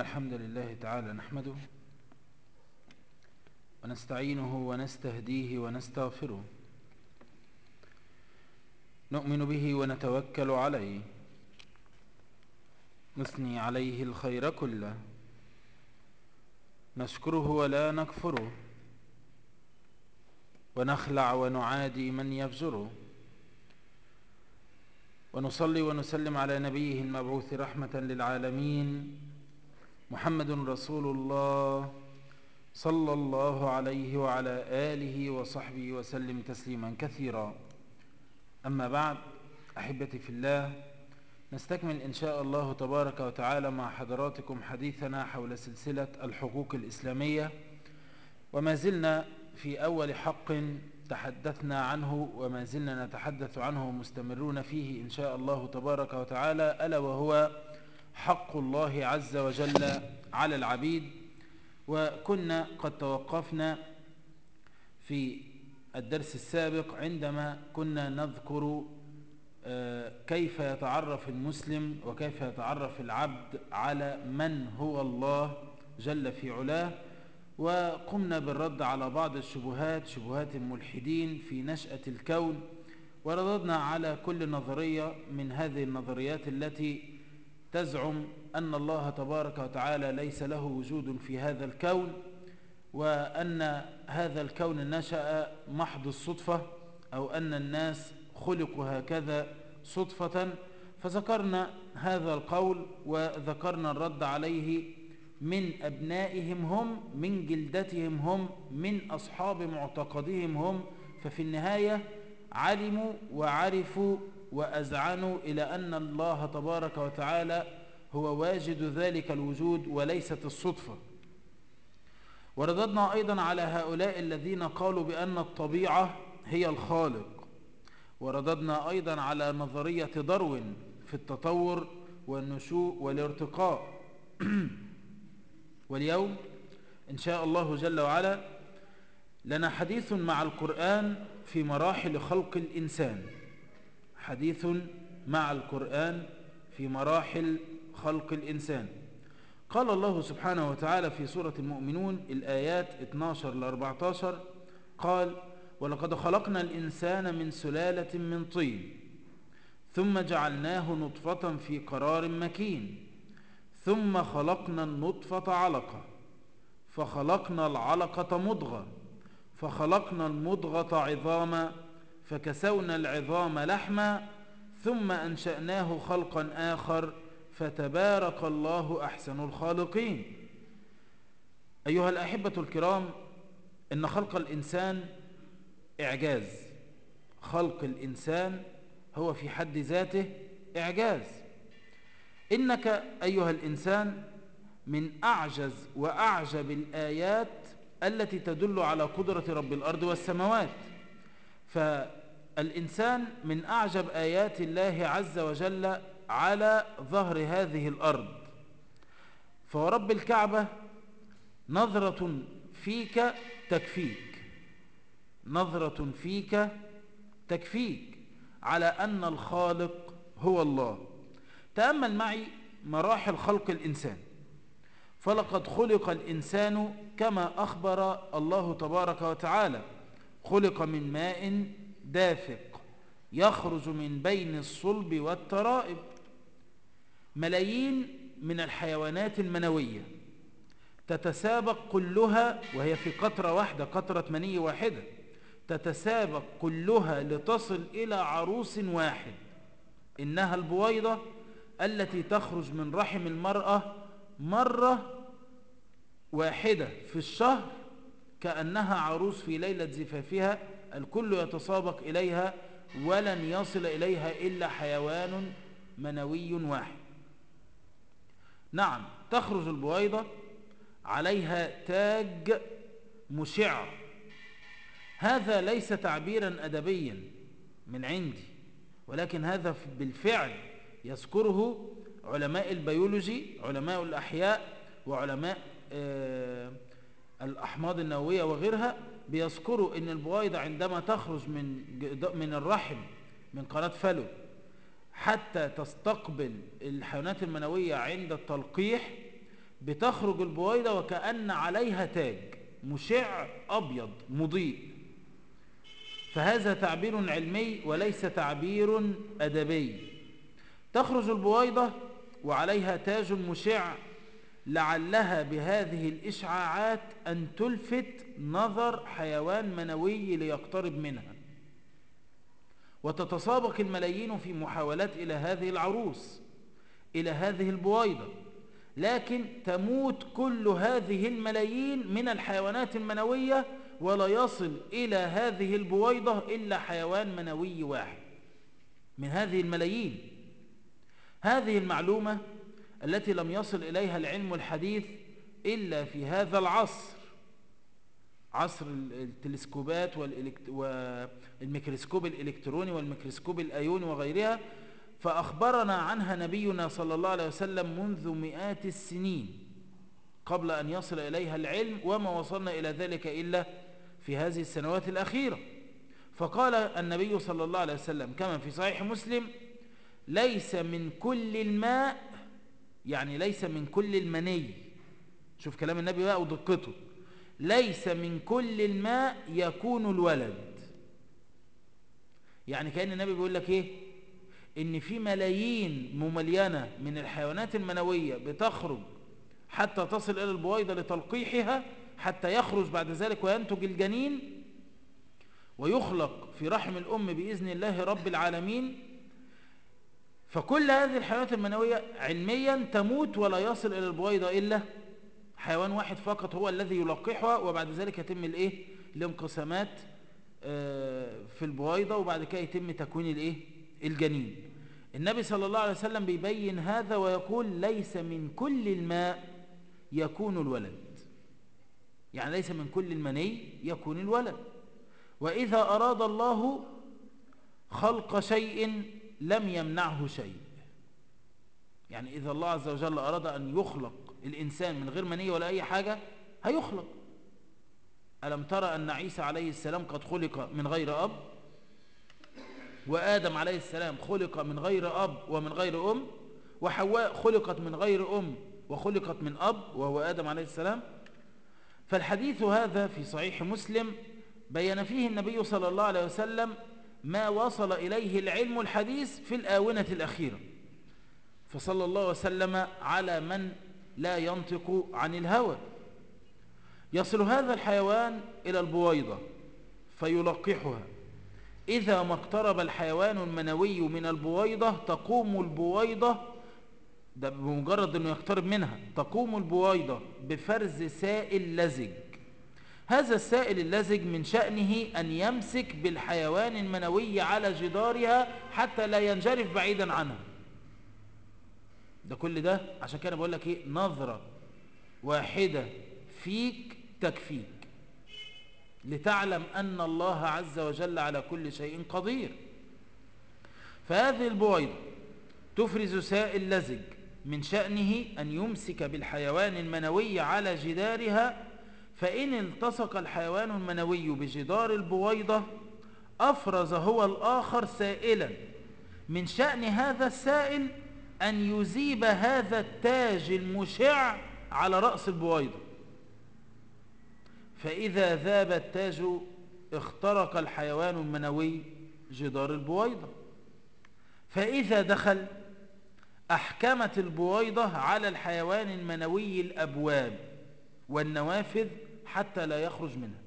الحمد لله تعالى نحمده ونستعينه ونستهديه ونستغفره نؤمن به ونتوكل عليه نثني عليه الخير كله نشكره ولا نكفره ونخلع ونعادي من يفجره ونصلي ونسلم على نبيه المبعوث رحمة للعالمين محمد رسول الله صلى الله عليه وعلى آله وصحبه وسلم تسليما كثيرا أما بعد أحبتي في الله نستكمل إن شاء الله تبارك وتعالى مع حضراتكم حديثنا حول سلسلة الحقوق الإسلامية وما زلنا في أول حق تحدثنا عنه وما زلنا نتحدث عنه ومستمرون فيه إن شاء الله تبارك وتعالى ألا وهو حق الله عز وجل على العبيد وكنا قد توقفنا في الدرس السابق عندما كنا نذكر كيف يتعرف المسلم وكيف يتعرف العبد على من هو الله جل في علاه وقمنا بالرد على بعض الشبهات شبهات الملحدين في نشأة الكون ورددنا على كل نظرية من هذه النظريات التي تزعم أن الله تبارك وتعالى ليس له وجود في هذا الكون وأن هذا الكون نشأ محض الصدفة أو أن الناس خلقوا هكذا صدفة فذكرنا هذا القول وذكرنا الرد عليه من أبنائهم هم من جلدتهم هم من أصحاب معتقدهم هم ففي النهاية علموا وعرفوا وأزعنوا إلى أن الله تبارك وتعالى هو واجد ذلك الوجود وليست الصدفة ورددنا أيضا على هؤلاء الذين قالوا بأن الطبيعة هي الخالق ورددنا أيضا على نظرية داروين في التطور والنشوء والارتقاء واليوم إن شاء الله جل وعلا لنا حديث مع القرآن في مراحل خلق الإنسان حديث مع القرآن في مراحل خلق الإنسان قال الله سبحانه وتعالى في سورة المؤمنون الآيات 12 ل 14 قال ولقد خلقنا الإنسان من سلالة من طين ثم جعلناه نطفة في قرار مكين ثم خلقنا النطفة علقة فخلقنا العلقة مضغة فخلقنا المضغة عظاما فكسونا العظام لحما ثم أنشأناه خلقا آخر فتبارك الله أحسن الخالقين أيها الأحبة الكرام إن خلق الإنسان إعجاز خلق الإنسان هو في حد ذاته إعجاز إنك أيها الإنسان من أعجز وأعجب الآيات التي تدل على قدرة رب الأرض والسماوات فالإنسان من أعجب آيات الله عز وجل على ظهر هذه الأرض فورب الكعبة نظرة فيك تكفيك نظرة فيك تكفيك على أن الخالق هو الله تأمل معي مراحل خلق الإنسان فلقد خلق الإنسان كما أخبر الله تبارك وتعالى خلق من ماء دافق يخرج من بين الصلب والترائب ملايين من الحيوانات المنوية تتسابق كلها وهي في قطرة واحدة قطرة مني واحدة تتسابق كلها لتصل إلى عروس واحد إنها البويضة التي تخرج من رحم المرأة مرة واحدة في الشهر كأنها عروس في ليلة زفافها الكل يتسابق إليها ولن يصل إليها إلا حيوان منوي واحد نعم تخرج البويضة عليها تاج مشع هذا ليس تعبيرا أدبيا من عندي ولكن هذا بالفعل يذكره علماء البيولوجي علماء الأحياء وعلماء الأحماض النووية وغيرها بيذكروا أن البويضة عندما تخرج من من الرحم من قناة فلو حتى تستقبل الحيوانات المنوية عند التلقيح بتخرج البويضة وكأن عليها تاج مشع أبيض مضيء فهذا تعبير علمي وليس تعبير أدبي تخرج البويضة وعليها تاج مشع لعلها بهذه الإشعاعات أن تلفت نظر حيوان منوي ليقترب منها وتتسابق الملايين في محاولات إلى هذه العروس إلى هذه البويضة لكن تموت كل هذه الملايين من الحيوانات المنوية ولا يصل إلى هذه البويضة إلا حيوان منوي واحد من هذه الملايين هذه المعلومة التي لم يصل إليها العلم الحديث إلا في هذا العصر عصر التلسكوبات والميكروسكوب الإلكتروني والميكروسكوب الأيوني وغيرها فأخبرنا عنها نبينا صلى الله عليه وسلم منذ مئات السنين قبل أن يصل إليها العلم وما وصلنا إلى ذلك إلا في هذه السنوات الأخيرة فقال النبي صلى الله عليه وسلم كما في صحيح مسلم ليس من كل الماء يعني ليس من كل المني شوف كلام النبي بقى ودقته ليس من كل الماء يكون الولد يعني كأن النبي بيقول لك ايه ان في ملايين مملينة من الحيوانات المنوية بتخرج حتى تصل الى البويضة لتلقيحها حتى يخرج بعد ذلك وينتج الجنين ويخلق في رحم الأم بإذن الله رب العالمين فكل هذه الحيوانات المنوية علميا تموت ولا يصل إلى البويضة إلا حيوان واحد فقط هو الذي يلقحها وبعد ذلك يتم الايه الانقسامات في البويضة وبعد كده يتم تكوين الايه الجنين النبي صلى الله عليه وسلم بيبين هذا ويقول ليس من كل الماء يكون الولد يعني ليس من كل المني يكون الولد وإذا أراد الله خلق شيء لم يمنعه شيء يعني إذا الله عز وجل أراد أن يخلق الإنسان من غير مني ولا أي حاجة هيخلق ألم ترى أن عيسى عليه السلام قد خلق من غير أب وآدم عليه السلام خلق من غير أب ومن غير أم وحواء خلقت من غير أم وخلقت من أب وهو آدم عليه السلام فالحديث هذا في صحيح مسلم بين فيه النبي صلى الله عليه وسلم ما وصل إليه العلم الحديث في الآونة الأخيرة فصلى الله وسلم على من لا ينطق عن الهوى يصل هذا الحيوان إلى البويضة فيلقحها إذا ما اقترب الحيوان المنوي من البويضة تقوم البويضة ده بمجرد أنه يقترب منها تقوم البويضة بفرز سائل لزج هذا السائل اللزج من شأنه أن يمسك بالحيوان المنوي على جدارها حتى لا ينجرف بعيدا عنها ده كل ده عشان كده بقول لك ايه نظرة واحدة فيك تكفيك لتعلم أن الله عز وجل على كل شيء قدير فهذه البويضة تفرز سائل لزج من شأنه أن يمسك بالحيوان المنوي على جدارها فإن التصق الحيوان المنوي بجدار البويضة أفرز هو الآخر سائلا من شأن هذا السائل أن يذيب هذا التاج المشع على رأس البويضة فإذا ذاب التاج اخترق الحيوان المنوي جدار البويضة فإذا دخل أحكمت البويضة على الحيوان المنوي الأبواب والنوافذ حتى لا يخرج منها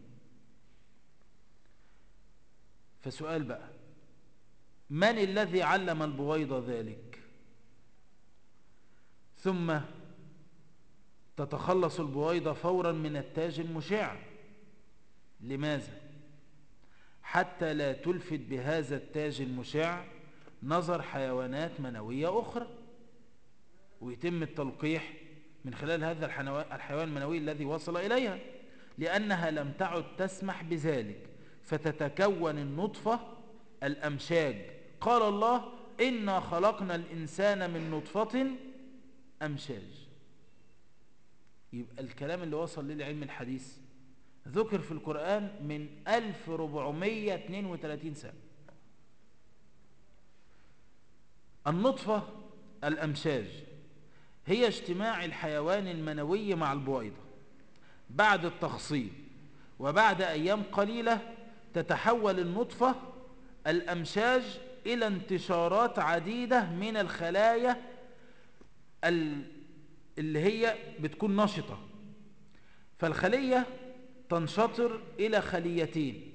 فسؤال بقى من الذي علم البويضة ذلك ثم تتخلص البويضة فورا من التاج المشع لماذا حتى لا تلفت بهذا التاج المشع نظر حيوانات منوية أخرى ويتم التلقيح من خلال هذا الحيوان المنوي الذي وصل إليها لأنها لم تعد تسمح بذلك فتتكون النطفة الأمشاج قال الله إنا خلقنا الإنسان من نطفة أمشاج يبقى الكلام اللي وصل للعلم الحديث ذكر في القرآن من 1432 سنة النطفة الأمشاج هي اجتماع الحيوان المنوي مع البويضة بعد التخصيب وبعد أيام قليلة تتحول النطفة الأمشاج إلى انتشارات عديدة من الخلايا اللي هي بتكون نشطة فالخلية تنشطر إلى خليتين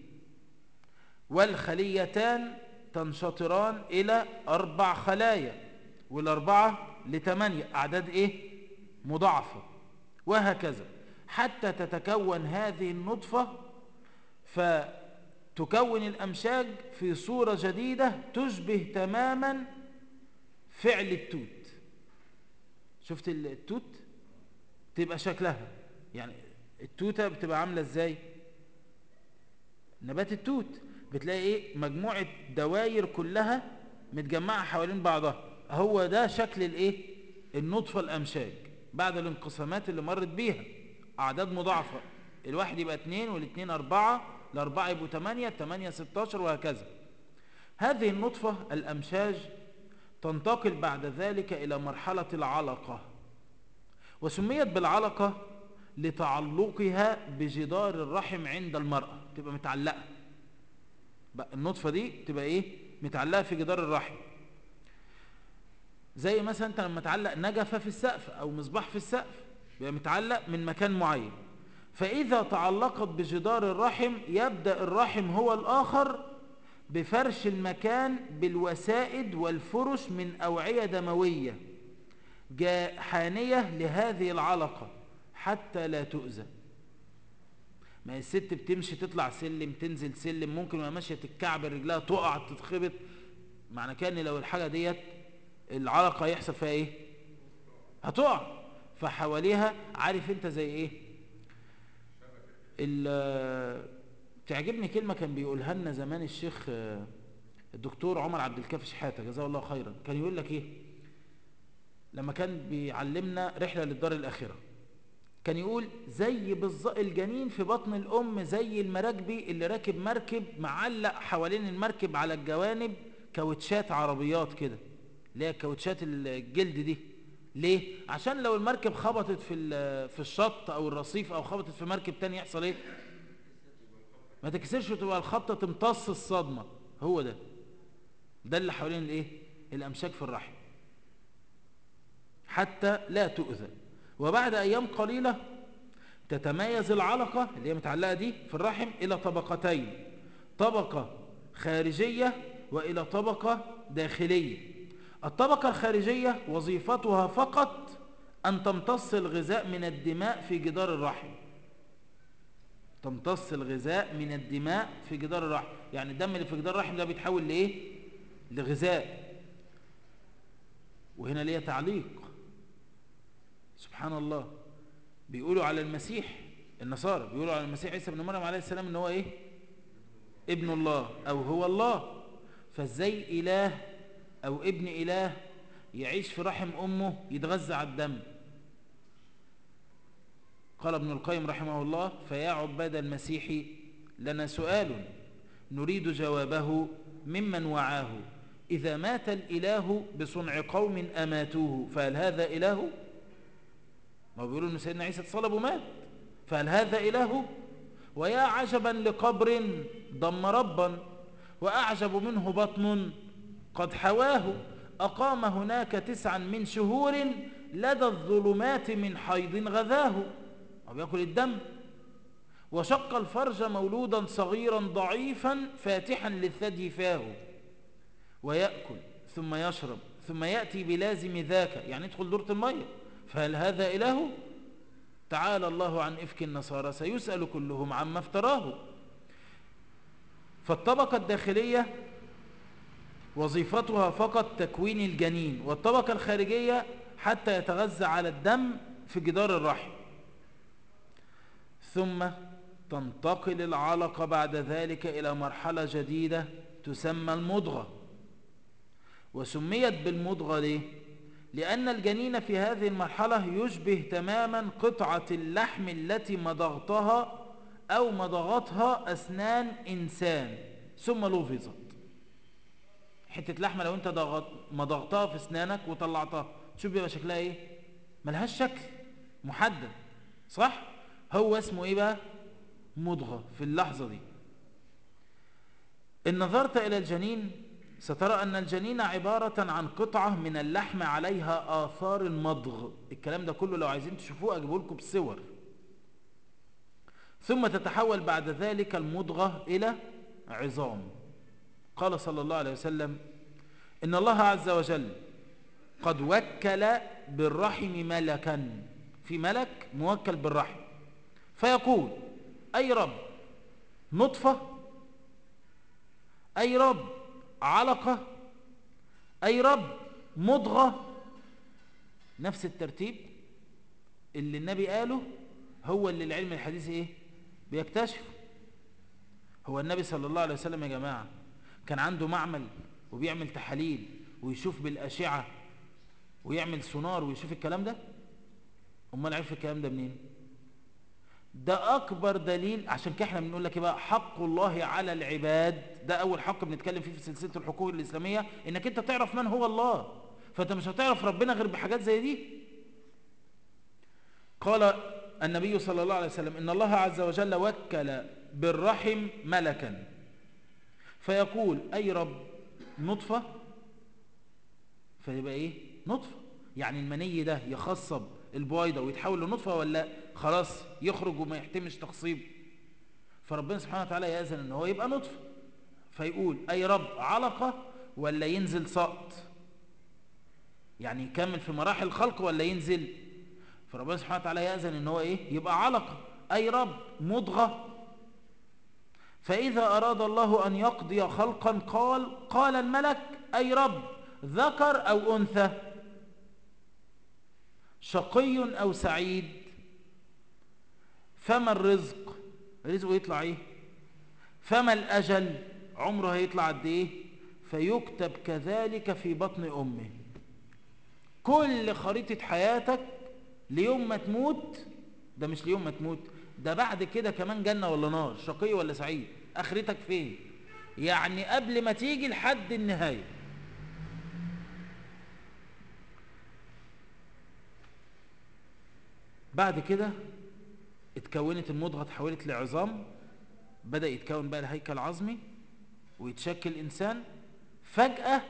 والخليتان تنشطران إلى أربع خلايا والأربعة لثمانية أعداد إيه؟ مضاعفة وهكذا حتى تتكون هذه النطفة فتكون الأمشاج في صورة جديدة تشبه تماما فعل التوت شفت التوت تبقى شكلها يعني التوتة بتبقى عاملة ازاي نبات التوت بتلاقي ايه مجموعة دواير كلها متجمعة حوالين بعضها هو ده شكل الايه النطفة الامشاج بعد الانقسامات اللي مرت بيها اعداد مضاعفة الواحد يبقى اتنين والاثنين اربعة الاربعة يبقوا تمانية تمانية ستاشر وهكذا هذه النطفة الامشاج تنتقل بعد ذلك الى مرحلة العلقة وسميت بالعلقة لتعلقها بجدار الرحم عند المرأة تبقى متعلقة النطفة دي تبقى ايه متعلقة في جدار الرحم زي مثلا انت لما تعلق نجفة في السقف او مصباح في السقف بيبقى متعلق من مكان معين فإذا تعلقت بجدار الرحم يبدأ الرحم هو الآخر بفرش المكان بالوسائد والفرش من أوعية دموية حانية لهذه العلقة حتى لا تؤذى ما الست بتمشي تطلع سلم تنزل سلم ممكن وهي ماشيه تتكعبل رجلها تقع تتخبط معنى كان لو الحاجه ديت العلقه يحصل فيها ايه هتقع فحواليها عارف انت زي ايه تعجبني كلمه كان بيقولها لنا زمان الشيخ الدكتور عمر عبد الكافي شحاته جزاه الله خيرا كان يقول لك ايه لما كان بيعلمنا رحله للدار الاخره كان يقول زي بالظبط الجنين في بطن الام زي المراكبي اللي راكب مركب معلق حوالين المركب على الجوانب كاوتشات عربيات كده اللي هي كاوتشات الجلد دي ليه عشان لو المركب خبطت في في الشط او الرصيف او خبطت في مركب تاني يحصل ايه ما تكسرش وتبقى الخبطه تمتص الصدمه هو ده ده اللي حوالين الايه الامشاك في الرحم حتى لا تؤذى وبعد أيام قليلة تتميز العلقة اللي هي متعلقة دي في الرحم إلى طبقتين طبقة خارجية وإلى طبقة داخلية الطبقة الخارجية وظيفتها فقط أن تمتص الغذاء من الدماء في جدار الرحم تمتص الغذاء من الدماء في جدار الرحم يعني الدم اللي في جدار الرحم ده بيتحول لإيه؟ لغذاء وهنا ليه تعليق سبحان الله بيقولوا على المسيح النصارى بيقولوا على المسيح عيسى بن مريم عليه السلام ان هو ايه ابن الله او هو الله فازاي اله او ابن اله يعيش في رحم امه يتغذى على الدم قال ابن القيم رحمه الله فيا عباد المسيح لنا سؤال نريد جوابه ممن وعاه إذا مات الإله بصنع قوم أماتوه فهل هذا إله؟ ما بيقولوا ان سيدنا عيسى اتصلب ومات فهل هذا اله ويا عجبا لقبر ضم ربا واعجب منه بطن قد حواه اقام هناك تسعا من شهور لدى الظلمات من حيض غذاه او بياكل الدم وشق الفرج مولودا صغيرا ضعيفا فاتحا للثدي فاه ويأكل ثم يشرب ثم يأتي بلازم ذاك يعني يدخل دورة المية فهل هذا إله تعالى الله عن إفك النصارى سيسأل كلهم عما افتراه فالطبقة الداخلية وظيفتها فقط تكوين الجنين والطبقة الخارجية حتى يتغذى على الدم في جدار الرحم ثم تنتقل العلقة بعد ذلك إلى مرحلة جديدة تسمى المضغة وسميت بالمضغة ليه؟ لأن الجنين في هذه المرحلة يشبه تماما قطعة اللحم التي مضغتها أو مضغتها أسنان إنسان ثم لفظت حتة لحمة لو أنت مضغتها في أسنانك وطلعتها شوف بيبقى شكلها إيه ملهاش شكل محدد صح هو اسمه ايه بقى مضغة في اللحظة دي إن نظرت إلى الجنين سترى أن الجنين عبارة عن قطعة من اللحم عليها آثار المضغ الكلام ده كله لو عايزين تشوفوه أجيبه لكم بصور ثم تتحول بعد ذلك المضغة إلى عظام قال صلى الله عليه وسلم إن الله عز وجل قد وكل بالرحم ملكا في ملك موكل بالرحم فيقول أي رب نطفة أي رب علقة أي رب مضغة نفس الترتيب اللي النبي قاله هو اللي العلم الحديث ايه بيكتشف هو النبي صلى الله عليه وسلم يا جماعة كان عنده معمل وبيعمل تحاليل ويشوف بالأشعة ويعمل سونار ويشوف الكلام ده امال عرف الكلام ده منين ده اكبر دليل عشان كده احنا بنقول لك ايه بقى حق الله على العباد ده اول حق بنتكلم فيه في سلسله الحقوق الاسلاميه انك انت تعرف من هو الله فانت مش هتعرف ربنا غير بحاجات زي دي قال النبي صلى الله عليه وسلم ان الله عز وجل وكل بالرحم ملكا فيقول اي رب نطفه فيبقى ايه نطفه يعني المني ده يخصب البويضة ويتحول لنطفة ولا خلاص يخرج وما يحتمش تخصيب فربنا سبحانه وتعالى يأذن ان هو يبقى نطفة فيقول اي رب علقة ولا ينزل سقط يعني يكمل في مراحل الخلق ولا ينزل فربنا سبحانه وتعالى يأذن ان هو ايه يبقى علقة اي رب مضغة فإذا أراد الله أن يقضي خلقا قال قال الملك أي رب ذكر أو أنثى شقي أو سعيد فما الرزق رزقه يطلع ايه فما الأجل عمره هيطلع قد ايه فيكتب كذلك في بطن أمه كل خريطة حياتك ليوم ما تموت ده مش ليوم ما تموت ده بعد كده كمان جنة ولا نار شقي ولا سعيد اخرتك فين يعني قبل ما تيجي لحد النهايه بعد كده اتكونت المضغة اتحولت لعظام بدأ يتكون بقى الهيكل العظمي ويتشكل إنسان فجأة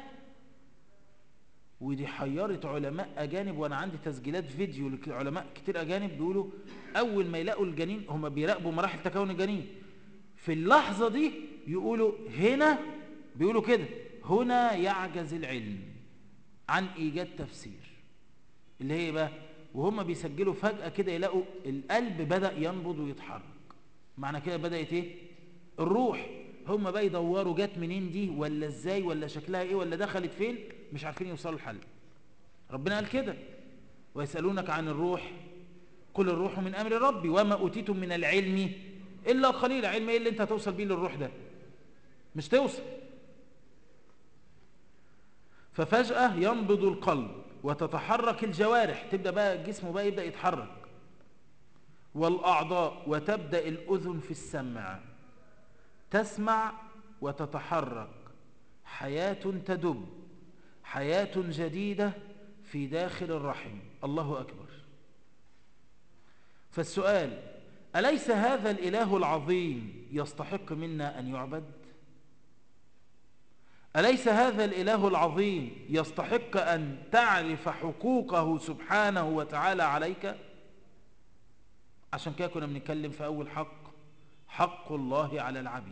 ودي حيرت علماء أجانب وأنا عندي تسجيلات فيديو لعلماء كتير أجانب بيقولوا أول ما يلاقوا الجنين هم بيراقبوا مراحل تكون الجنين في اللحظة دي يقولوا هنا بيقولوا كده هنا يعجز العلم عن إيجاد تفسير اللي هي بقى وهم بيسجلوا فجأة كده يلاقوا القلب بدأ ينبض ويتحرك معنى كده بدأت ايه الروح هم بقى يدوروا جت منين دي ولا ازاي ولا شكلها ايه ولا دخلت فين مش عارفين يوصلوا الحل ربنا قال كده ويسألونك عن الروح قل الروح من أمر ربي وما أوتيتم من العلم إلا قليل علم ايه اللي انت هتوصل بيه للروح ده مش توصل ففجأة ينبض القلب وتتحرك الجوارح تبدأ بقى جسمه بقى يبدأ يتحرك والأعضاء وتبدأ الأذن في السمع تسمع وتتحرك حياة تدب حياة جديدة في داخل الرحم الله أكبر فالسؤال أليس هذا الإله العظيم يستحق منا أن يعبد؟ أليس هذا الإله العظيم يستحق أن تعرف حقوقه سبحانه وتعالى عليك عشان كده كنا بنتكلم في أول حق حق الله على العبيد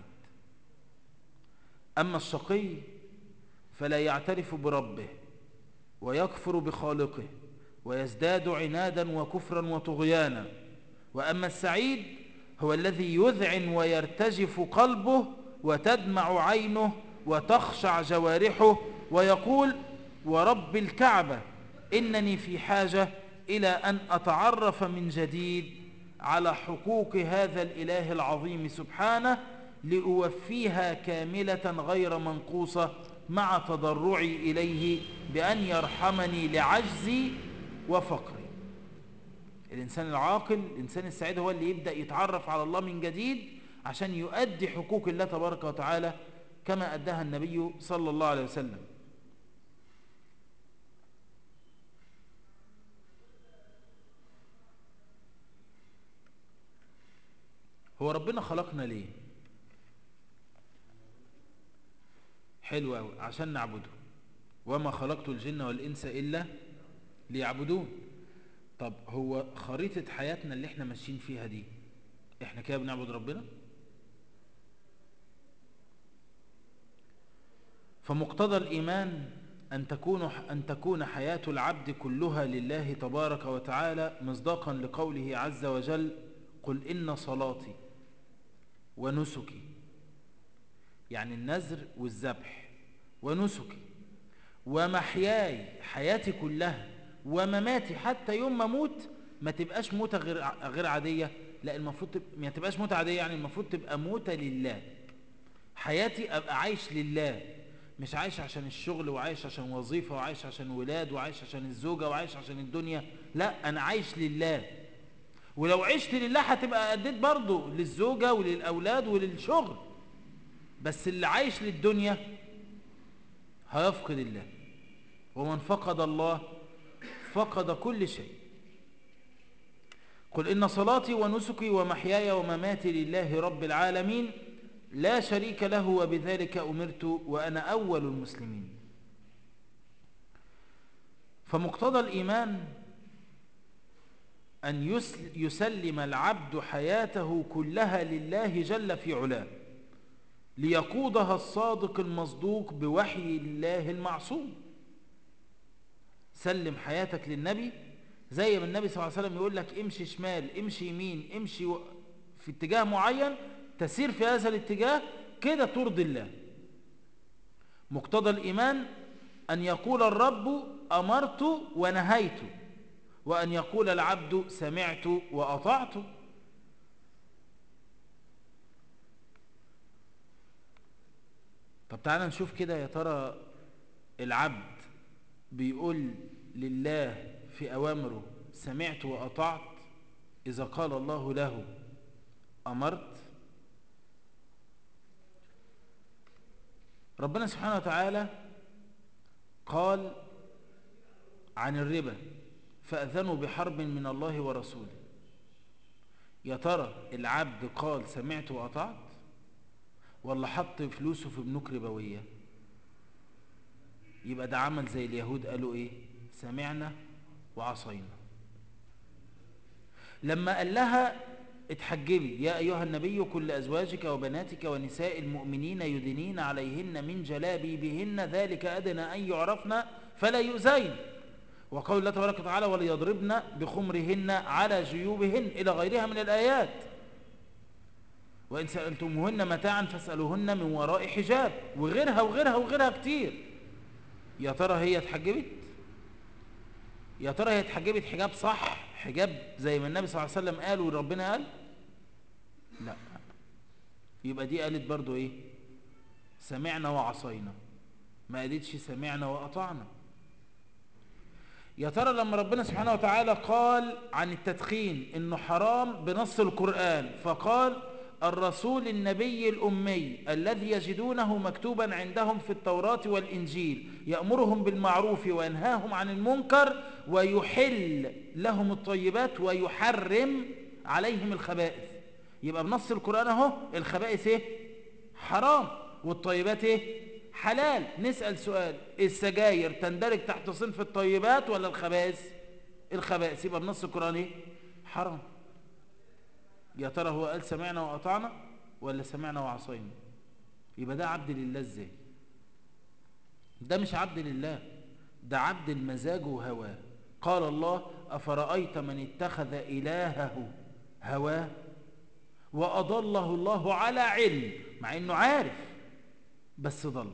أما الشقي فلا يعترف بربه ويكفر بخالقه ويزداد عنادا وكفرا وطغيانا وأما السعيد هو الذي يذعن ويرتجف قلبه وتدمع عينه وتخشع جوارحه ويقول ورب الكعبة إنني في حاجة إلى أن أتعرف من جديد على حقوق هذا الإله العظيم سبحانه لأوفيها كاملة غير منقوصة مع تضرعي إليه بأن يرحمني لعجزي وفقري الإنسان العاقل الإنسان السعيد هو اللي يبدأ يتعرف على الله من جديد عشان يؤدي حقوق الله تبارك وتعالى كما أداها النبي صلى الله عليه وسلم هو ربنا خلقنا ليه حلو قوي عشان نعبده وما خلقت الجن والإنس إلا ليعبدون طب هو خريطة حياتنا اللي احنا ماشيين فيها دي احنا كده بنعبد ربنا فمقتضى الإيمان أن تكون, أن تكون حياة العبد كلها لله تبارك وتعالى مصداقا لقوله عز وجل قل إن صلاتي ونسكي يعني النذر والذبح ونسكي ومحياي حياتي كلها ومماتي حتى يوم ما اموت ما تبقاش موتة غير غير عادية لا المفروض تب... ما تبقاش موتة عادية يعني المفروض تبقى موتة لله حياتي ابقى عايش لله مش عايش عشان الشغل وعايش عشان وظيفة وعايش عشان ولاد وعايش عشان الزوجة وعايش عشان الدنيا لا انا عايش لله ولو عشت لله هتبقى اديت برضه للزوجة وللأولاد وللشغل بس اللي عايش للدنيا هيفقد الله ومن فقد الله فقد كل شيء قل إن صلاتي ونسكي ومحياي ومماتي لله رب العالمين لا شريك له وبذلك أمرت وأنا أول المسلمين فمقتضى الإيمان أن يسلم العبد حياته كلها لله جل في علاه ليقودها الصادق المصدوق بوحي الله المعصوم سلم حياتك للنبي زي ما النبي صلى الله عليه وسلم يقول لك امشي شمال امشي يمين امشي في اتجاه معين تسير في هذا الاتجاه كده ترضي الله مقتضى الإيمان أن يقول الرب أمرت ونهيت وأن يقول العبد سمعت وأطعت طب تعالى نشوف كده يا ترى العبد بيقول لله في أوامره سمعت وأطعت إذا قال الله له أمرت ربنا سبحانه وتعالى قال عن الربا فأذنوا بحرب من الله ورسوله يا ترى العبد قال سمعت وأطعت ولا حط فلوسه في بنوك ربوية يبقى ده عمل زي اليهود قالوا ايه سمعنا وعصينا لما قال لها اتحجبي يا أيها النبي كل أزواجك وبناتك ونساء المؤمنين يدنين عليهن من جلابي بهن ذلك أدنى أن يعرفن فلا يؤذين وقول الله تبارك وتعالى وليضربن بخمرهن على جيوبهن إلى غيرها من الآيات وإن سألتموهن متاعا فاسألوهن من وراء حجاب وغيرها وغيرها وغيرها كتير يا ترى هي اتحجبت يا ترى هي اتحجبت حجاب صح حجاب زي ما النبي صلى الله عليه وسلم قال وربنا قال لا يبقى دي قالت برضو ايه سمعنا وعصينا ما قالتش سمعنا وأطعنا يا ترى لما ربنا سبحانه وتعالى قال عن التدخين انه حرام بنص القرآن فقال الرسول النبي الأمي الذي يجدونه مكتوبا عندهم في التوراة والإنجيل يأمرهم بالمعروف وينهاهم عن المنكر ويحل لهم الطيبات ويحرم عليهم الخبائث يبقى بنص القرآن اهو الخبائث ايه حرام والطيبات ايه حلال نسأل سؤال السجاير تندرج تحت صنف الطيبات ولا الخبائث الخبائث يبقى بنص القرآن ايه حرام يا ترى هو قال سمعنا وأطعنا ولا سمعنا وعصينا يبقى ده عبد لله ازاي ده مش عبد لله ده عبد المزاج وهواه قال الله أفرأيت من اتخذ إلهه هواه وأضله الله على علم مع أنه عارف بس ضل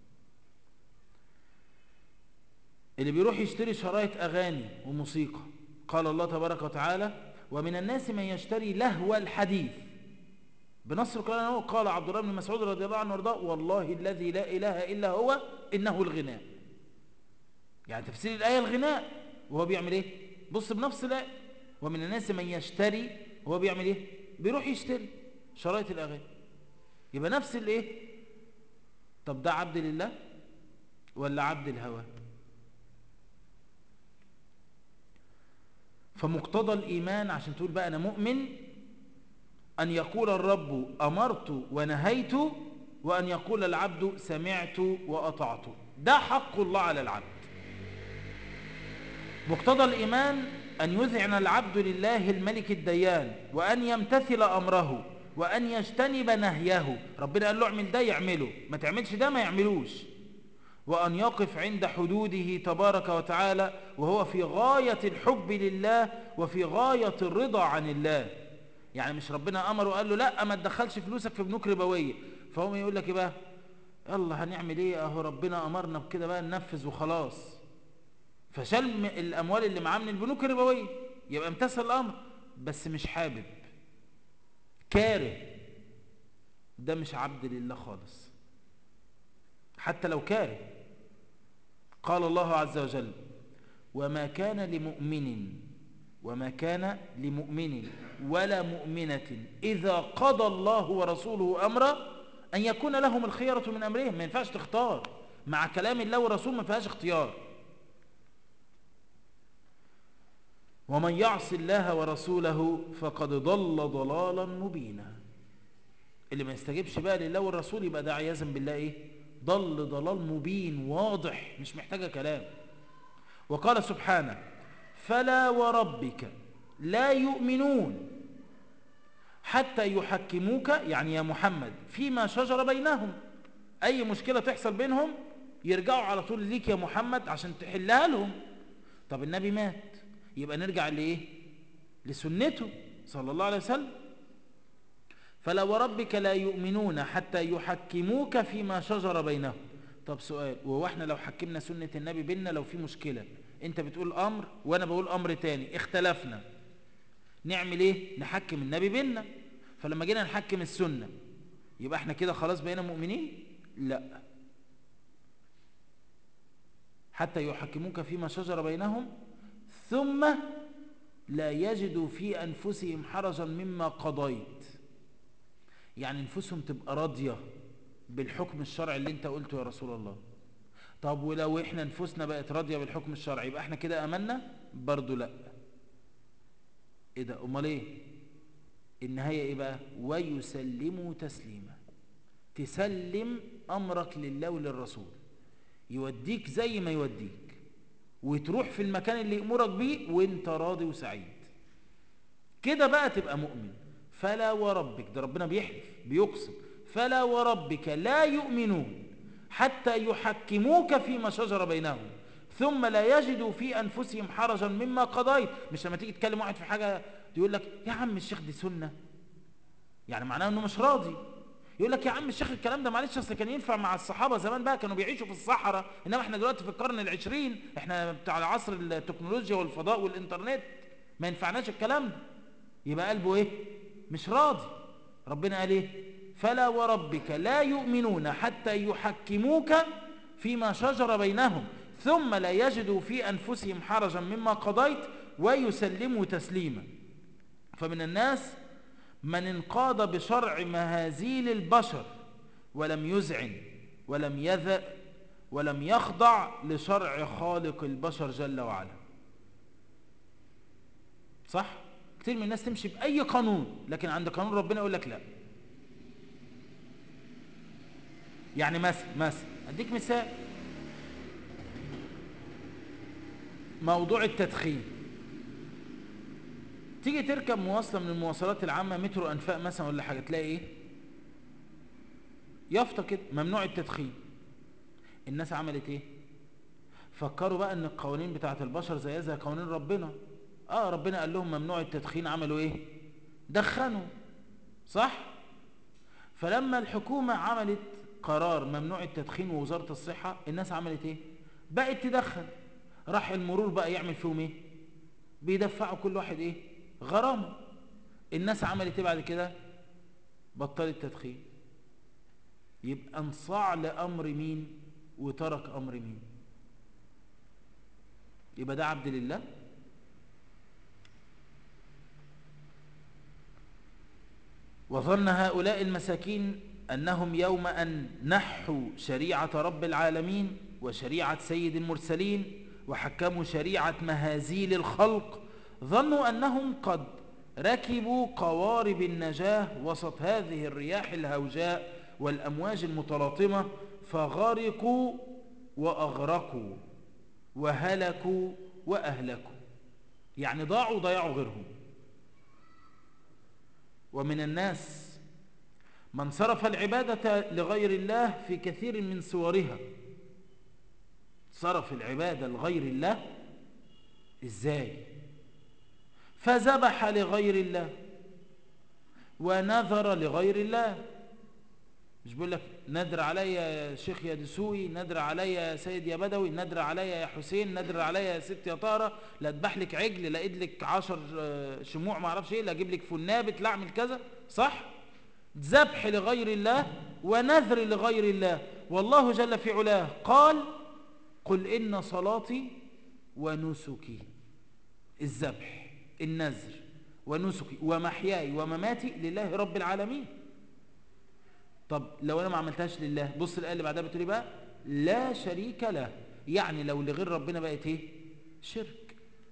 اللي بيروح يشتري شرايط أغاني وموسيقى قال الله تبارك وتعالى ومن الناس من يشتري لهو الحديث بنص القرآن هو قال عبد الله بن مسعود رضي الله عنه وارضاه والله الذي لا إله إلا هو إنه الغناء يعني تفسير الآية الغناء وهو بيعمل إيه بص بنفس الآية ومن الناس من يشتري هو بيعمل إيه بيروح يشتري شرايط الأغاني يبقى نفس الإيه طب ده عبد لله ولا عبد الهوى فمقتضى الإيمان عشان تقول بقى أنا مؤمن أن يقول الرب أمرت ونهيت وأن يقول العبد سمعت وأطعت ده حق الله على العبد مقتضى الإيمان أن يذعن العبد لله الملك الديان وأن يمتثل أمره وأن يجتنب نهيه ربنا قال له اعمل ده يعمله ما تعملش ده ما يعملوش وأن يقف عند حدوده تبارك وتعالى وهو في غاية الحب لله وفي غاية الرضا عن الله يعني مش ربنا أمره وقال له لا ما تدخلش فلوسك في بنوك ربوية فهم يقول لك إيه بقى يلا هنعمل ايه اهو ربنا امرنا بكده بقى ننفذ وخلاص فشال الاموال اللي معاه من البنوك الربويه يبقى امتثل الامر بس مش حابب كاره ده مش عبد لله خالص حتى لو كاره قال الله عز وجل وما كان لمؤمن وما كان لمؤمن ولا مؤمنة إذا قضى الله ورسوله أمرا أن يكون لهم الخيرة من أمرهم ما ينفعش تختار مع كلام الله والرسول ما فيهاش اختيار ومن يعص الله ورسوله فقد ضل ضلالا مبينا اللي ما يستجيبش بقى لله والرسول يبقى ده عياذا بالله ايه ضل ضلال مبين واضح مش محتاجة كلام وقال سبحانه فلا وربك لا يؤمنون حتى يحكموك يعني يا محمد فيما شجر بينهم أي مشكلة تحصل بينهم يرجعوا على طول ليك يا محمد عشان تحلها لهم طب النبي مات يبقى نرجع لإيه لسنته صلى الله عليه وسلم فلا وربك لا يؤمنون حتى يحكموك فيما شجر بينهم طب سؤال وهو احنا لو حكمنا سنة النبي بيننا لو في مشكلة انت بتقول امر وانا بقول امر تاني اختلفنا نعمل ايه نحكم النبي بيننا فلما جينا نحكم السنة يبقى احنا كده خلاص بقينا مؤمنين لا حتى يحكموك فيما شجر بينهم ثم لا يجدوا في أنفسهم حرجا مما قضيت يعني نفسهم تبقى راضية بالحكم الشرعي اللي انت قلته يا رسول الله طب ولو احنا نفسنا بقت راضية بالحكم الشرعي يبقى احنا كده امنا برضو لا ايه ده امال ايه النهاية ايه بقى ويسلموا تسليما تسلم امرك لله وللرسول يوديك زي ما يوديك وتروح في المكان اللي يأمرك بيه وانت راضي وسعيد كده بقى تبقى مؤمن فلا وربك ده ربنا بيحلف بيقسم فلا وربك لا يؤمنون حتى يحكموك فيما شجر بينهم ثم لا يجدوا في أنفسهم حرجا مما قضيت مش لما تيجي تكلم واحد في حاجة يقول لك يا عم الشيخ دي سنة يعني معناه انه مش راضي يقول لك يا عم الشيخ الكلام ده معلش اصل كان ينفع مع الصحابة زمان بقى كانوا بيعيشوا في الصحراء انما احنا دلوقتي في القرن العشرين احنا بتاع عصر التكنولوجيا والفضاء والانترنت ما ينفعناش الكلام ده يبقى قلبه ايه مش راضي ربنا قال ايه فلا وربك لا يؤمنون حتى يحكموك فيما شجر بينهم ثم لا يجدوا في أنفسهم حرجا مما قضيت ويسلموا تسليما فمن الناس من انقاد بشرع مهازيل البشر ولم يزعن ولم يذأ ولم يخضع لشرع خالق البشر جل وعلا صح؟ كتير من الناس تمشي بأي قانون لكن عند قانون ربنا يقول لك لا يعني مثلا مثلا أديك مثال موضوع التدخين تيجي تركب مواصلة من المواصلات العامة مترو أنفاق مثلا ولا حاجة تلاقي إيه يافطة كده ممنوع التدخين الناس عملت إيه فكروا بقى أن القوانين بتاعت البشر زي زي قوانين ربنا آه ربنا قال لهم ممنوع التدخين عملوا إيه دخنوا صح فلما الحكومة عملت قرار ممنوع التدخين ووزارة الصحة الناس عملت إيه بقت تدخن راح المرور بقى يعمل فيهم ايه بيدفعوا كل واحد ايه غرامه الناس عملت ايه بعد كده بطلت تدخين يبقى انصاع لامر مين وترك امر مين يبقى ده عبد لله وظن هؤلاء المساكين أنهم يوم أن نحوا شريعة رب العالمين وشريعة سيد المرسلين وحكموا شريعة مهازيل الخلق ظنوا أنهم قد ركبوا قوارب النجاة وسط هذه الرياح الهوجاء والأمواج المتلاطمة فغرقوا وأغرقوا وهلكوا وأهلكوا يعني ضاعوا ضيعوا غيرهم ومن الناس من صرف العبادة لغير الله في كثير من صورها صرف العبادة لغير الله ازاي فذبح لغير الله ونذر لغير الله مش بيقول لك ندر علي يا شيخ يا دسوقي ندر علي يا سيد يا بدوي ندر علي يا حسين ندر علي يا ست يا طاره لا اذبح لك عجل لا ايد لك 10 شموع ما اعرفش ايه لا اجيب لك فنابت لا اعمل كذا صح ذبح لغير الله ونذر لغير الله والله جل في علاه قال قل إن صلاتي ونسكي الذبح النذر ونسكي ومحياي ومماتي لله رب العالمين طب لو أنا ما عملتهاش لله بص الآية اللي بعدها بتقول بقى لا شريك له يعني لو لغير ربنا بقت ايه شرك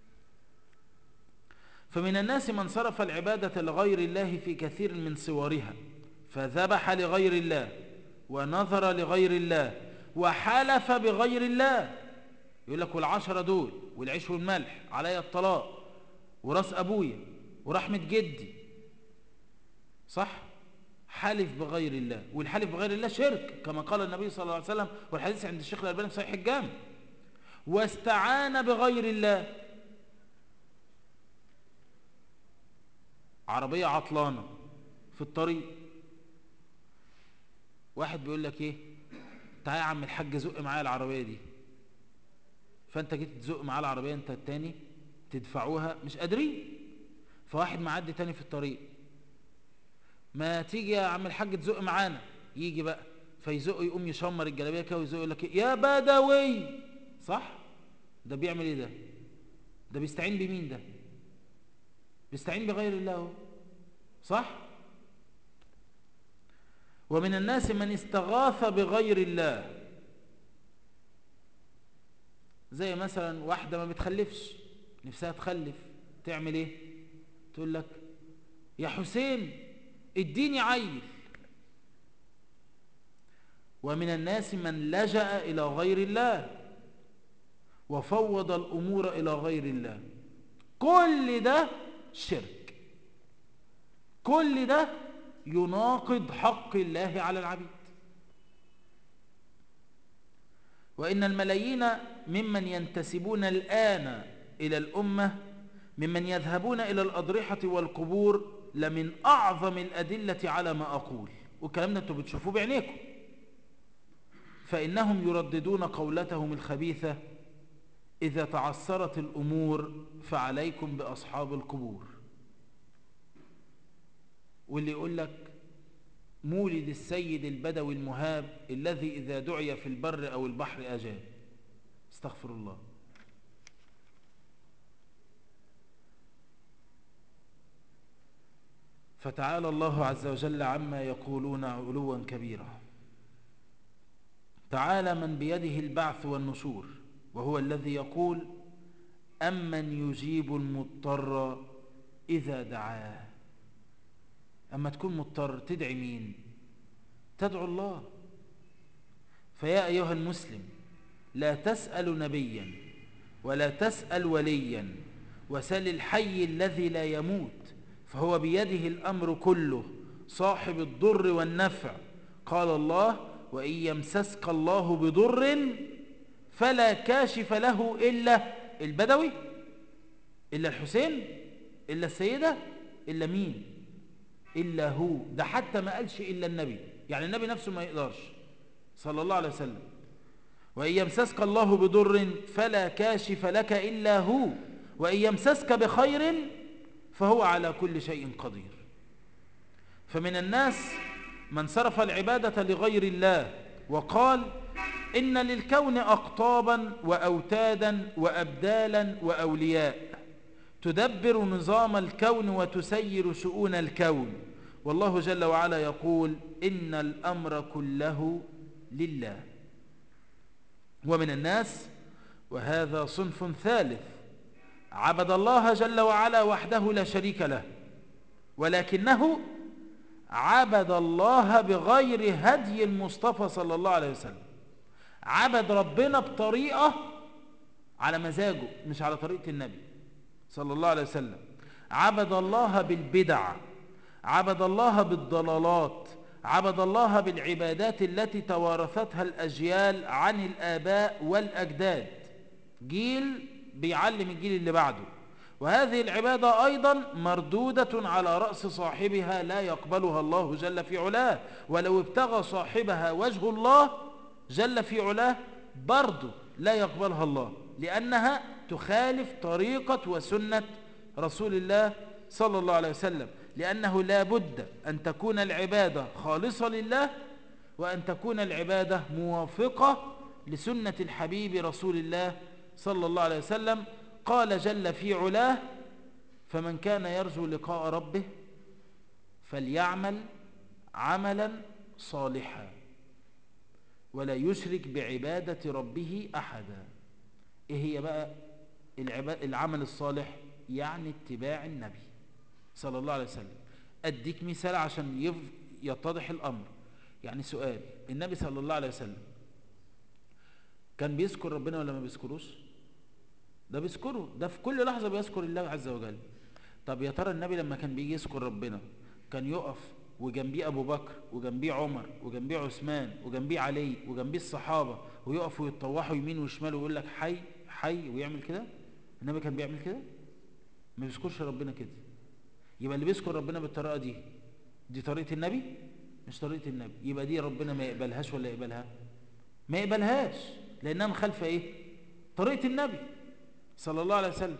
فمن الناس من صرف العبادة لغير الله في كثير من صورها فذبح لغير الله ونظر لغير الله وحلف بغير الله يقول لك والعشرة دول والعيش والملح علي الطلاق وراس أبويا ورحمة جدي صح حلف بغير الله والحلف بغير الله شرك كما قال النبي صلى الله عليه وسلم والحديث عند الشيخ الألباني في صحيح الجامع واستعان بغير الله عربية عطلانة في الطريق واحد بيقول لك ايه تعالى يا عم الحاج زق معايا العربية دي فانت جيت تزق معاه العربية انت التاني تدفعوها مش قادرين فواحد معدي تاني في الطريق ما تيجي يا عم الحاج تزق معانا يجي بقى فيزق يقوم يشمر الجلابيه كده ويزق يقول لك إيه؟ يا بدوي صح ده بيعمل ايه ده ده بيستعين بمين ده بيستعين بغير الله صح ومن الناس من استغاث بغير الله زي مثلا واحدة ما بتخلفش نفسها تخلف تعمل ايه تقول لك يا حسين اديني عيل ومن الناس من لجأ إلى غير الله وفوض الأمور إلى غير الله كل ده شرك كل ده يناقض حق الله على العبيد وإن الملايين ممن ينتسبون الآن إلى الأمة ممن يذهبون إلى الأضرحة والقبور لمن أعظم الأدلة على ما أقول والكلام ده أنتم بتشوفوه بعينيكم فإنهم يرددون قولتهم الخبيثة إذا تعثرت الأمور فعليكم بأصحاب القبور واللي يقول لك مولد السيد البدوي المهاب الذي إذا دعي في البر أو البحر أجاب استغفر الله فتعالى الله عز وجل عما يقولون علوا كبيرا تعالى من بيده البعث والنشور وهو الذي يقول أمن يجيب المضطر إذا دعاه أما تكون مضطر تدعي مين تدعو الله فيا أيها المسلم لا تسأل نبيا ولا تسأل وليا وسل الحي الذي لا يموت فهو بيده الأمر كله صاحب الضر والنفع قال الله وإن يمسسك الله بضر فلا كاشف له إلا البدوي إلا الحسين إلا السيدة إلا مين إلا هو ده حتى ما قالش إلا النبي يعني النبي نفسه ما يقدرش صلى الله عليه وسلم وإن يمسسك الله بضر فلا كاشف لك إلا هو وإن يمسسك بخير فهو على كل شيء قدير فمن الناس من صرف العبادة لغير الله وقال إن للكون أقطابا وأوتادا وأبدالا وأولياء تدبر نظام الكون وتسير شؤون الكون والله جل وعلا يقول إن الأمر كله لله ومن الناس وهذا صنف ثالث عبد الله جل وعلا وحده لا شريك له ولكنه عبد الله بغير هدي المصطفى صلى الله عليه وسلم عبد ربنا بطريقة على مزاجه مش على طريقة النبي صلى الله عليه وسلم عبد الله بالبدع عبد الله بالضلالات عبد الله بالعبادات التي توارثتها الأجيال عن الآباء والأجداد جيل بيعلم الجيل اللي بعده وهذه العبادة أيضا مردودة على رأس صاحبها لا يقبلها الله جل في علاه ولو ابتغى صاحبها وجه الله جل في علاه برضه لا يقبلها الله لأنها تخالف طريقة وسنة رسول الله صلى الله عليه وسلم لأنه لا بد أن تكون العبادة خالصة لله وأن تكون العبادة موافقة لسنة الحبيب رسول الله صلى الله عليه وسلم قال جل في علاه فمن كان يرجو لقاء ربه فليعمل عملا صالحا ولا يشرك بعبادة ربه أحدا إيه هي بقى العمل الصالح يعني اتباع النبي صلى الله عليه وسلم أديك مثال عشان يتضح الأمر يعني سؤال النبي صلى الله عليه وسلم كان بيذكر ربنا ولا ما بيذكروش ده بيذكره ده في كل لحظة بيذكر الله عز وجل طب يا ترى النبي لما كان بيجي يذكر ربنا كان يقف وجنبيه أبو بكر وجنبيه عمر وجنبيه عثمان وجنبيه علي وجنبيه الصحابة ويقفوا ويتطوحوا يمين وشمال ويقول لك حي حي ويعمل كده النبي كان بيعمل كده ما بيذكرش ربنا كده يبقى اللي بيذكر ربنا بالطريقة دي دي طريقة النبي مش طريقة النبي يبقى دي ربنا ما يقبلهاش ولا يقبلها ما يقبلهاش لأنها مخالفة إيه طريقة النبي صلى الله عليه وسلم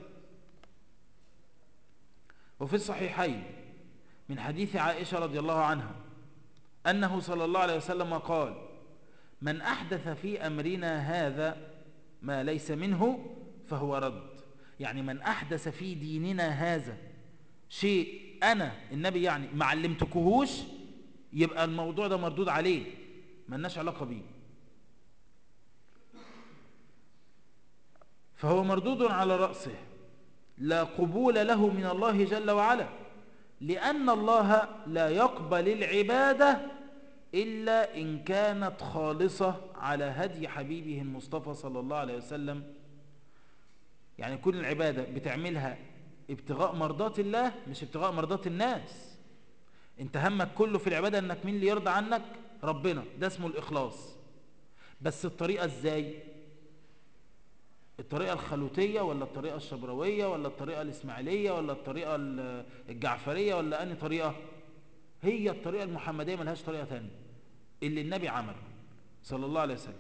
وفي الصحيحين من حديث عائشة رضي الله عنها أنه صلى الله عليه وسلم قال من أحدث في أمرنا هذا ما ليس منه فهو رد يعني من أحدث في ديننا هذا شيء أنا النبي يعني ما علمتكهوش يبقى الموضوع ده مردود عليه ملناش علاقة بيه فهو مردود على رأسه لا قبول له من الله جل وعلا لأن الله لا يقبل العبادة إلا إن كانت خالصة على هدي حبيبه المصطفى صلى الله عليه وسلم يعني كل العبادة بتعملها ابتغاء مرضات الله مش ابتغاء مرضات الناس انت همك كله في العبادة انك مين اللي يرضى عنك ربنا ده اسمه الإخلاص بس الطريقة ازاي الطريقة الخلوتية ولا الطريقة الشبروية ولا الطريقة الإسماعيلية ولا الطريقة الجعفرية ولا أني طريقة هي الطريقة المحمدية ملهاش طريقة تانية اللي النبي عمل صلى الله عليه وسلم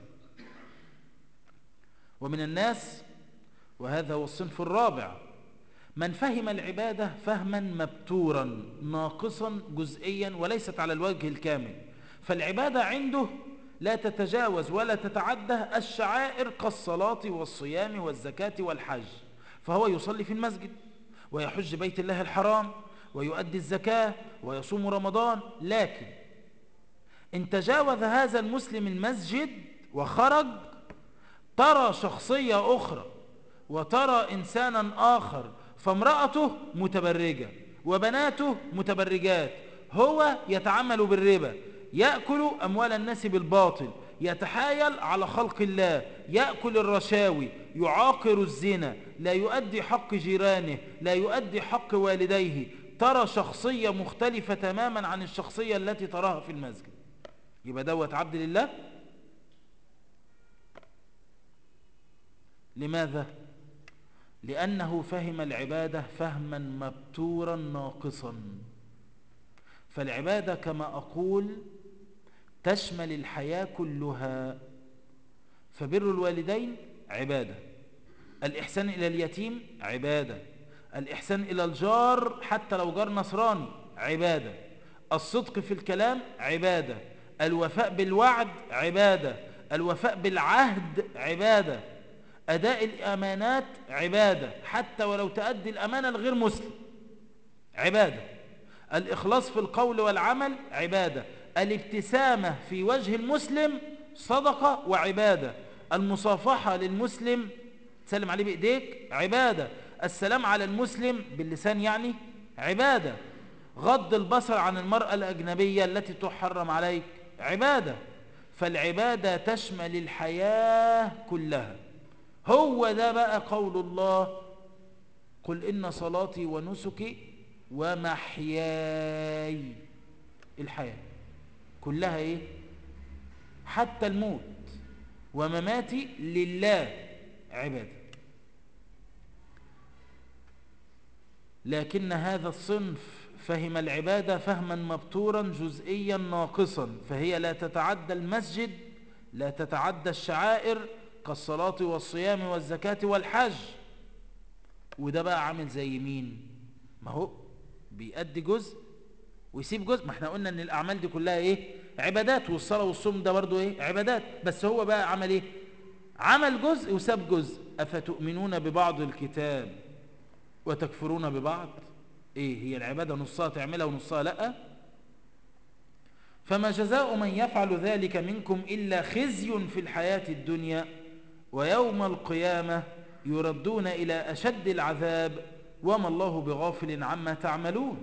ومن الناس وهذا هو الصنف الرابع من فهم العبادة فهما مبتورا ناقصا جزئيا وليست على الوجه الكامل فالعبادة عنده لا تتجاوز ولا تتعدى الشعائر كالصلاة والصيام والزكاة والحج فهو يصلي في المسجد ويحج بيت الله الحرام ويؤدي الزكاة ويصوم رمضان لكن إن تجاوز هذا المسلم المسجد وخرج ترى شخصية أخرى وترى إنسانا آخر فامرأته متبرجة وبناته متبرجات هو يتعامل بالربا يأكل أموال الناس بالباطل يتحايل على خلق الله يأكل الرشاوي يعاقر الزنا لا يؤدي حق جيرانه لا يؤدي حق والديه ترى شخصية مختلفة تماما عن الشخصية التي تراها في المسجد يبقى دوت عبد لله لماذا؟ لأنه فهم العبادة فهما مبتورا ناقصا فالعبادة كما أقول تشمل الحياة كلها فبر الوالدين عبادة الإحسان إلى اليتيم عبادة الإحسان إلى الجار حتى لو جار نصراني عبادة الصدق في الكلام عبادة الوفاء بالوعد عبادة الوفاء بالعهد عبادة أداء الأمانات عبادة حتى ولو تأدي الأمانة لغير مسلم عبادة الإخلاص في القول والعمل عبادة الابتسامة في وجه المسلم صدقة وعبادة المصافحة للمسلم تسلم عليه بإيديك عبادة السلام على المسلم باللسان يعني عبادة غض البصر عن المرأة الأجنبية التي تحرم عليك عبادة فالعبادة تشمل الحياة كلها هو ده بقى قول الله قل إن صلاتي ونسكي ومحياي الحياة كلها إيه حتى الموت ومماتي لله عبادة لكن هذا الصنف فهم العبادة فهما مبتورا جزئيا ناقصا فهي لا تتعدى المسجد لا تتعدى الشعائر كالصلاة والصيام والزكاة والحج وده بقى عامل زي مين ما هو بيأدي جزء ويسيب جزء ما احنا قلنا ان الاعمال دي كلها ايه عبادات والصلاة والصوم ده برضو ايه عبادات بس هو بقى عمل ايه عمل جزء وساب جزء افتؤمنون ببعض الكتاب وتكفرون ببعض ايه هي العبادة نصها تعملها ونصها لا فما جزاء من يفعل ذلك منكم إلا خزي في الحياة الدنيا ويوم القيامة يردون إلى أشد العذاب وما الله بغافل عما تعملون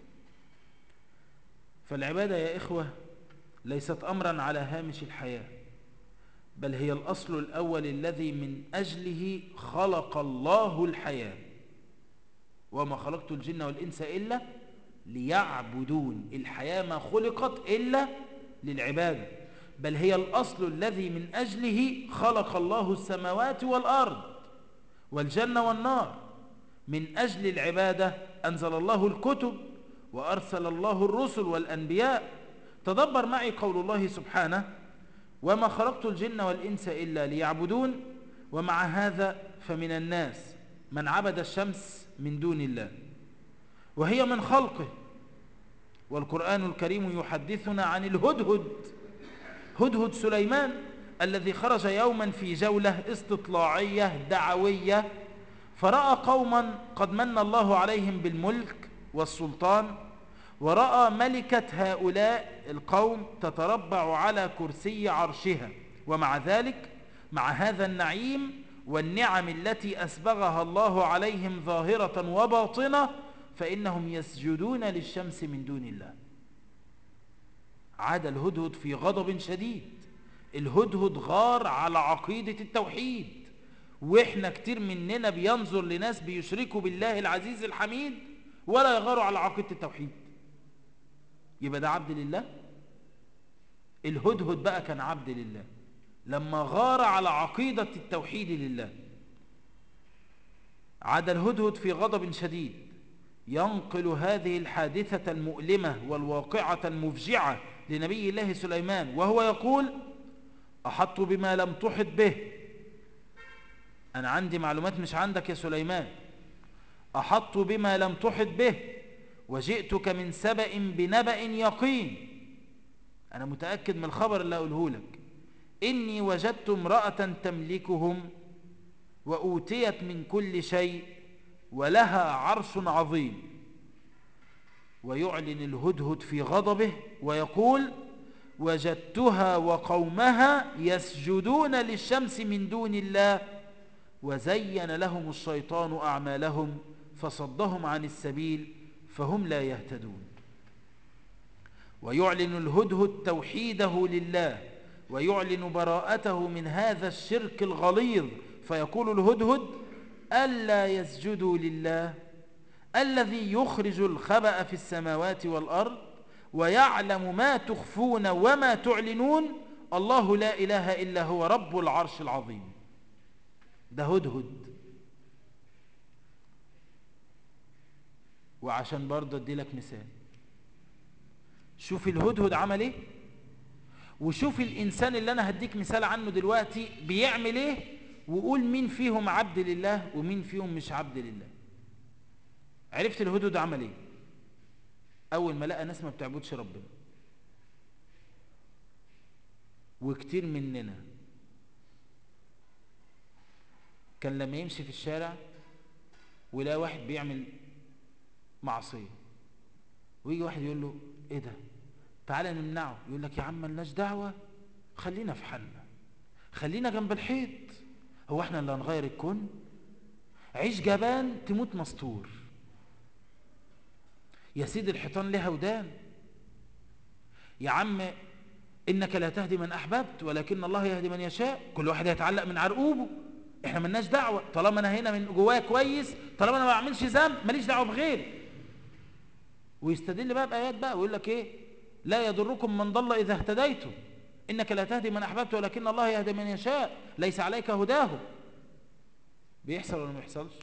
فالعبادة يا إخوة ليست أمرا على هامش الحياة بل هي الأصل الأول الذي من أجله خلق الله الحياة وما خلقت الجن والإنس إلا ليعبدون الحياة ما خلقت إلا للعبادة بل هي الأصل الذي من أجله خلق الله السماوات والأرض والجنة والنار من أجل العبادة أنزل الله الكتب وأرسل الله الرسل والأنبياء تدبر معي قول الله سبحانه وما خلقت الجن والإنس إلا ليعبدون ومع هذا فمن الناس من عبد الشمس من دون الله وهي من خلقه والقرآن الكريم يحدثنا عن الهدهد هدهد سليمان الذي خرج يوما في جولة استطلاعية دعوية فرأى قوما قد من الله عليهم بالملك والسلطان ورأى ملكة هؤلاء القوم تتربع على كرسي عرشها ومع ذلك مع هذا النعيم والنعم التي أسبغها الله عليهم ظاهرة وباطنة فإنهم يسجدون للشمس من دون الله عاد الهدهد في غضب شديد الهدهد غار على عقيدة التوحيد وإحنا كتير مننا بينظر لناس بيشركوا بالله العزيز الحميد ولا يغاروا على عقيدة التوحيد يبقى ده عبد لله الهدهد بقى كان عبد لله لما غار على عقيدة التوحيد لله عاد الهدهد في غضب شديد ينقل هذه الحادثة المؤلمة والواقعة المفجعة لنبي الله سليمان وهو يقول أحط بما لم تحط به أنا عندي معلومات مش عندك يا سليمان أحط بما لم تحط به وجئتك من سبأ بنبأ يقين أنا متأكد من الخبر اللي أقوله لك إني وجدت امرأة تملكهم وأوتيت من كل شيء ولها عرش عظيم ويعلن الهدهد في غضبه ويقول وجدتها وقومها يسجدون للشمس من دون الله وزين لهم الشيطان أعمالهم فصدهم عن السبيل فهم لا يهتدون ويعلن الهدهد توحيده لله ويعلن براءته من هذا الشرك الغليظ فيقول الهدهد ألا يسجدوا لله الذي يخرج الخبأ في السماوات والأرض ويعلم ما تخفون وما تعلنون الله لا إله إلا هو رب العرش العظيم ده هدهد وعشان برضه ادي لك مثال شوف الهدهد عمل ايه وشوف الانسان اللي انا هديك مثال عنه دلوقتي بيعمل ايه وقول مين فيهم عبد لله ومين فيهم مش عبد لله عرفت الهدهد عمل ايه اول ما لقى ناس ما بتعبدش ربنا وكتير مننا كان لما يمشي في الشارع ولا واحد بيعمل معصية ويجي واحد يقول له ايه ده تعالى نمنعه يقول لك يا عم ملناش دعوة خلينا في حالنا خلينا جنب الحيط هو احنا اللي هنغير الكون عيش جبان تموت مستور يا سيدي الحيطان لها ودان يا عم إنك لا تهدي من أحببت ولكن الله يهدي من يشاء كل واحد يتعلق من عرقوبه احنا ملناش دعوة طالما انا هنا من جوايا كويس طالما انا ما بعملش ذنب ماليش دعوة بغيري ويستدل بقى بآيات بقى ويقول لك ايه لا يضركم من ضل إذا اهتديتم إنك لا تهدي من أحببت ولكن الله يهدي من يشاء ليس عليك هداه بيحصل ولا ما بيحصلش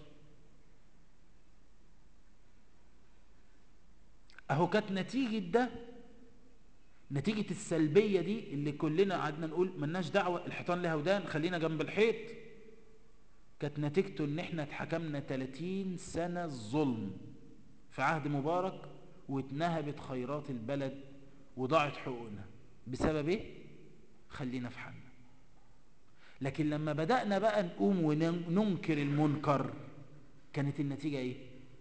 اهو كانت نتيجة ده نتيجة السلبية دي اللي كلنا قعدنا نقول ملناش دعوة الحيطان لها ودان خلينا جنب الحيط كانت نتيجته ان احنا اتحكمنا 30 سنة ظلم في عهد مبارك واتنهبت خيرات البلد وضاعت حقوقنا بسبب ايه خلينا في حالنا لكن لما بدأنا بقى نقوم وننكر المنكر كانت النتيجة ايه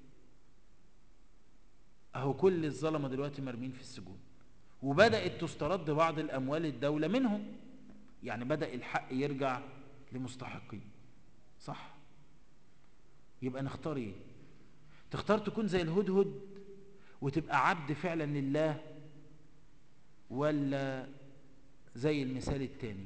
اهو كل الظلمة دلوقتي مرمين في السجون وبدأت تسترد بعض الأموال الدولة منهم يعني بدأ الحق يرجع لمستحقين صح يبقى نختار ايه تختار تكون زي الهدهد وتبقى عبد فعلا لله ولا زي المثال الثاني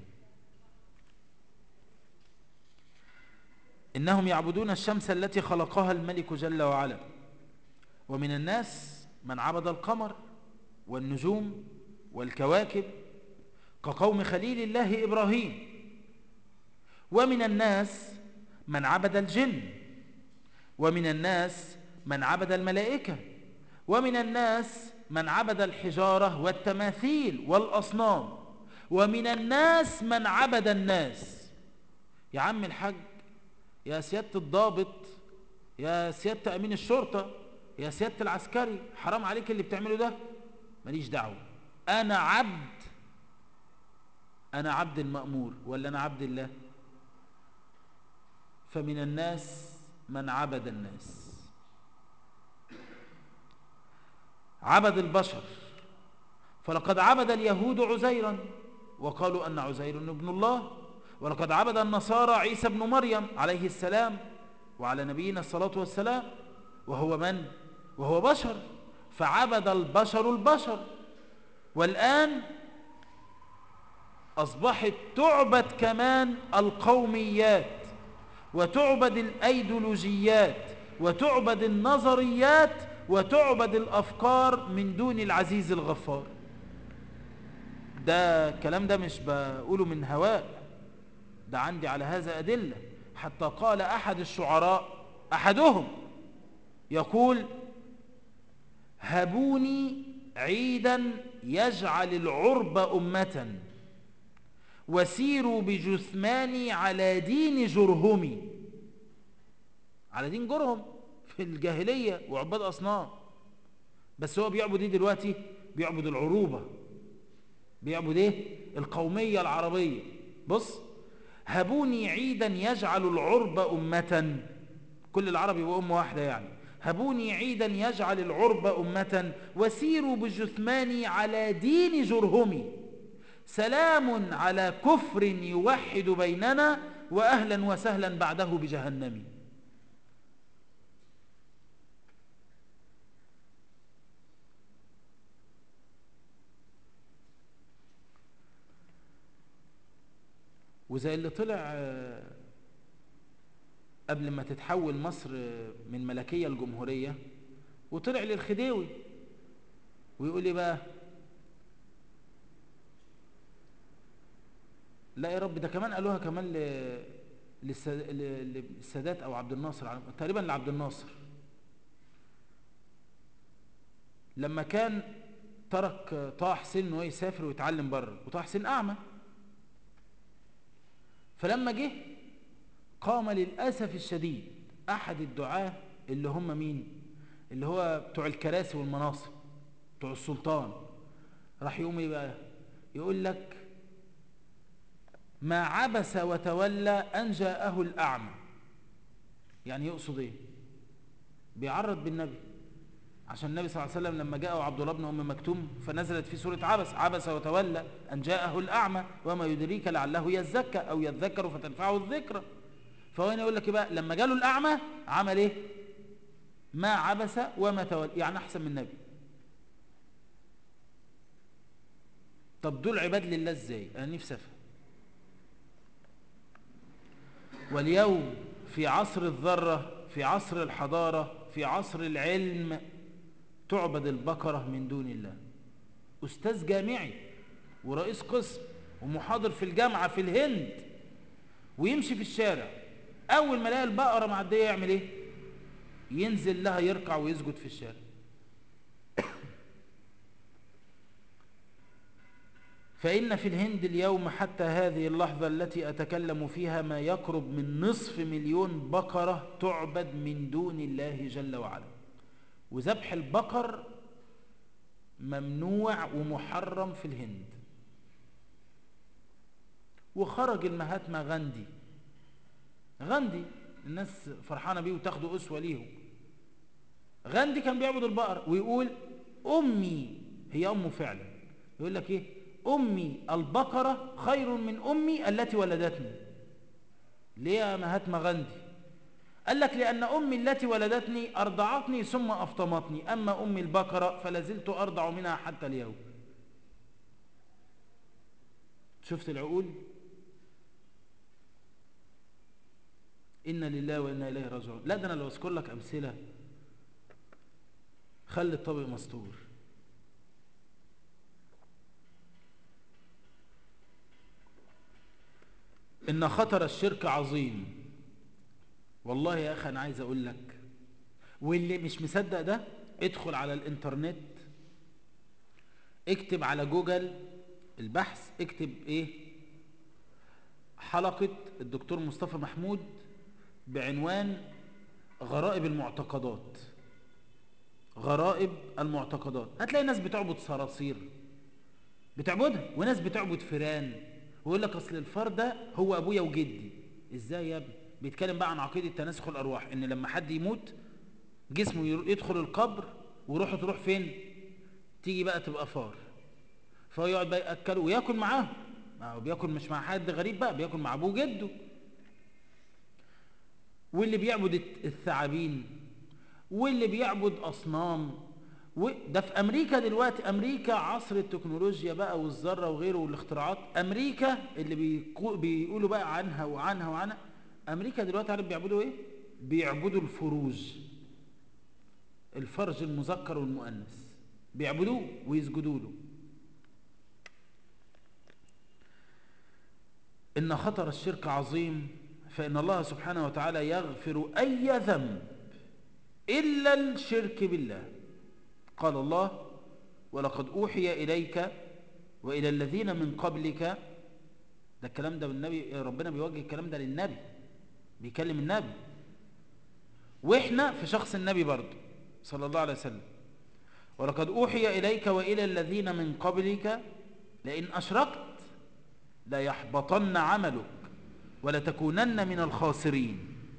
إنهم يعبدون الشمس التي خلقها الملك جل وعلا ومن الناس من عبد القمر والنجوم والكواكب كقوم خليل الله إبراهيم ومن الناس من عبد الجن ومن الناس من عبد الملائكة ومن الناس من عبد الحجارة والتماثيل والأصنام ومن الناس من عبد الناس يا عم الحاج يا سيادة الضابط يا سيادة أمين الشرطة يا سيادة العسكري حرام عليك اللي بتعمله ده ماليش دعوة أنا عبد أنا عبد المأمور ولا أنا عبد الله فمن الناس من عبد الناس عبد البشر فلقد عبد اليهود عزيرا وقالوا أن عزير ابن الله ولقد عبد النصارى عيسى ابن مريم عليه السلام وعلى نبينا الصلاة والسلام وهو من؟ وهو بشر فعبد البشر البشر والآن أصبحت تعبد كمان القوميات وتعبد الأيديولوجيات وتعبد النظريات وتعبد الأفكار من دون العزيز الغفار ده الكلام ده مش بقوله من هواء ده عندي على هذا أدلة حتى قال أحد الشعراء أحدهم يقول هبوني عيدا يجعل العرب أمة وسيروا بجثماني على دين جرهمي على دين جرهم في الجاهلية وعباد أصنام بس هو بيعبد ايه دلوقتي بيعبد العروبة بيعبد ايه القومية العربية بص هبوني عيدا يجعل العرب أمة كل العرب يبقى أمة واحدة يعني هبوني عيدا يجعل العرب أمة وسيروا بجثماني على دين جرهمي سلام على كفر يوحد بيننا وأهلا وسهلا بعده بجهنم وزي اللي طلع قبل ما تتحول مصر من ملكية الجمهورية وطلع للخديوي ويقول لي بقى لا يا رب ده كمان قالوها كمان للسادات او عبد الناصر تقريبا لعبد الناصر لما كان ترك طه حسين انه يسافر ويتعلم بره وطه حسين اعمى فلما جه قام للاسف الشديد احد الدعاه اللي هم مين اللي هو بتوع الكراسي والمناصب بتوع السلطان راح يقوم يبقى يقول لك ما عبس وتولى أن جاءه الأعمى يعني يقصد إيه بيعرض بالنبي عشان النبي صلى الله عليه وسلم لما جاءه عبد الله بن أم مكتوم فنزلت في سورة عبس عبس وتولى أن جاءه الأعمى وما يدريك لعله يزكى أو يذكر فتنفعه الذكرى فهو هنا يقول لك بقى لما جاله الأعمى عمل إيه ما عبس وما تولى يعني أحسن من النبي طب دول عباد لله ازاي أنا نفسي أفهم واليوم في عصر الذرة في عصر الحضارة في عصر العلم تعبد البقرة من دون الله أستاذ جامعي ورئيس قسم ومحاضر في الجامعة في الهند ويمشي في الشارع أول ما يلاقي البقرة معدية يعمل إيه؟ ينزل لها يركع ويسجد في الشارع فإن في الهند اليوم حتى هذه اللحظة التي أتكلم فيها ما يقرب من نصف مليون بقرة تعبد من دون الله جل وعلا وذبح البقر ممنوع ومحرم في الهند وخرج المهاتما غاندي غاندي الناس فرحانة بيه وتاخده أسوة ليهم غاندي كان بيعبد البقر ويقول أمي هي أمه فعلا يقول لك إيه أمي البقرة خير من أمي التي ولدتني ليه يا مهاتما غاندي قال لك لأن أمي التي ولدتني أرضعتني ثم أفطمتني أما أمي البقرة فلازلت أرضع منها حتى اليوم شفت العقول إنا لله وإنا إليه راجعون لا ده أنا لو أذكر لك أمثلة خلي الطبق مستور إن خطر الشرك عظيم والله يا أخي أنا عايز أقول لك واللي مش مصدق ده ادخل على الإنترنت اكتب على جوجل البحث اكتب ايه حلقة الدكتور مصطفى محمود بعنوان غرائب المعتقدات غرائب المعتقدات هتلاقي ناس بتعبد صراصير بتعبدها وناس بتعبد فيران ويقول لك اصل الفار ده هو ابويا وجدي ازاي يا ابني بيتكلم بقى عن عقيده تناسخ الارواح ان لما حد يموت جسمه يدخل القبر وروحه تروح فين تيجي بقى تبقى فار فيقعد بقى ياكله وياكل معاه ما هو بياكل مش مع حد غريب بقى بياكل مع ابوه جده واللي بيعبد الثعابين واللي بيعبد اصنام ده في امريكا دلوقتي امريكا عصر التكنولوجيا بقى والذره وغيره والاختراعات امريكا اللي بيقولوا بقى عنها وعنها وعنها امريكا دلوقتي عارف بيعبدوا ايه بيعبدوا الفروج الفرج المذكر والمؤنث بيعبدوه ويسجدوا له ان خطر الشرك عظيم فان الله سبحانه وتعالى يغفر اي ذنب الا الشرك بالله قال الله ولقد أوحي إليك وإلى الذين من قبلك ده الكلام ده بالنبي ربنا بيوجه الكلام ده للنبي بيكلم النبي وإحنا في شخص النبي برضه صلى الله عليه وسلم ولقد أوحي إليك وإلى الذين من قبلك لئن أشركت ليحبطن عملك ولتكونن من الخاسرين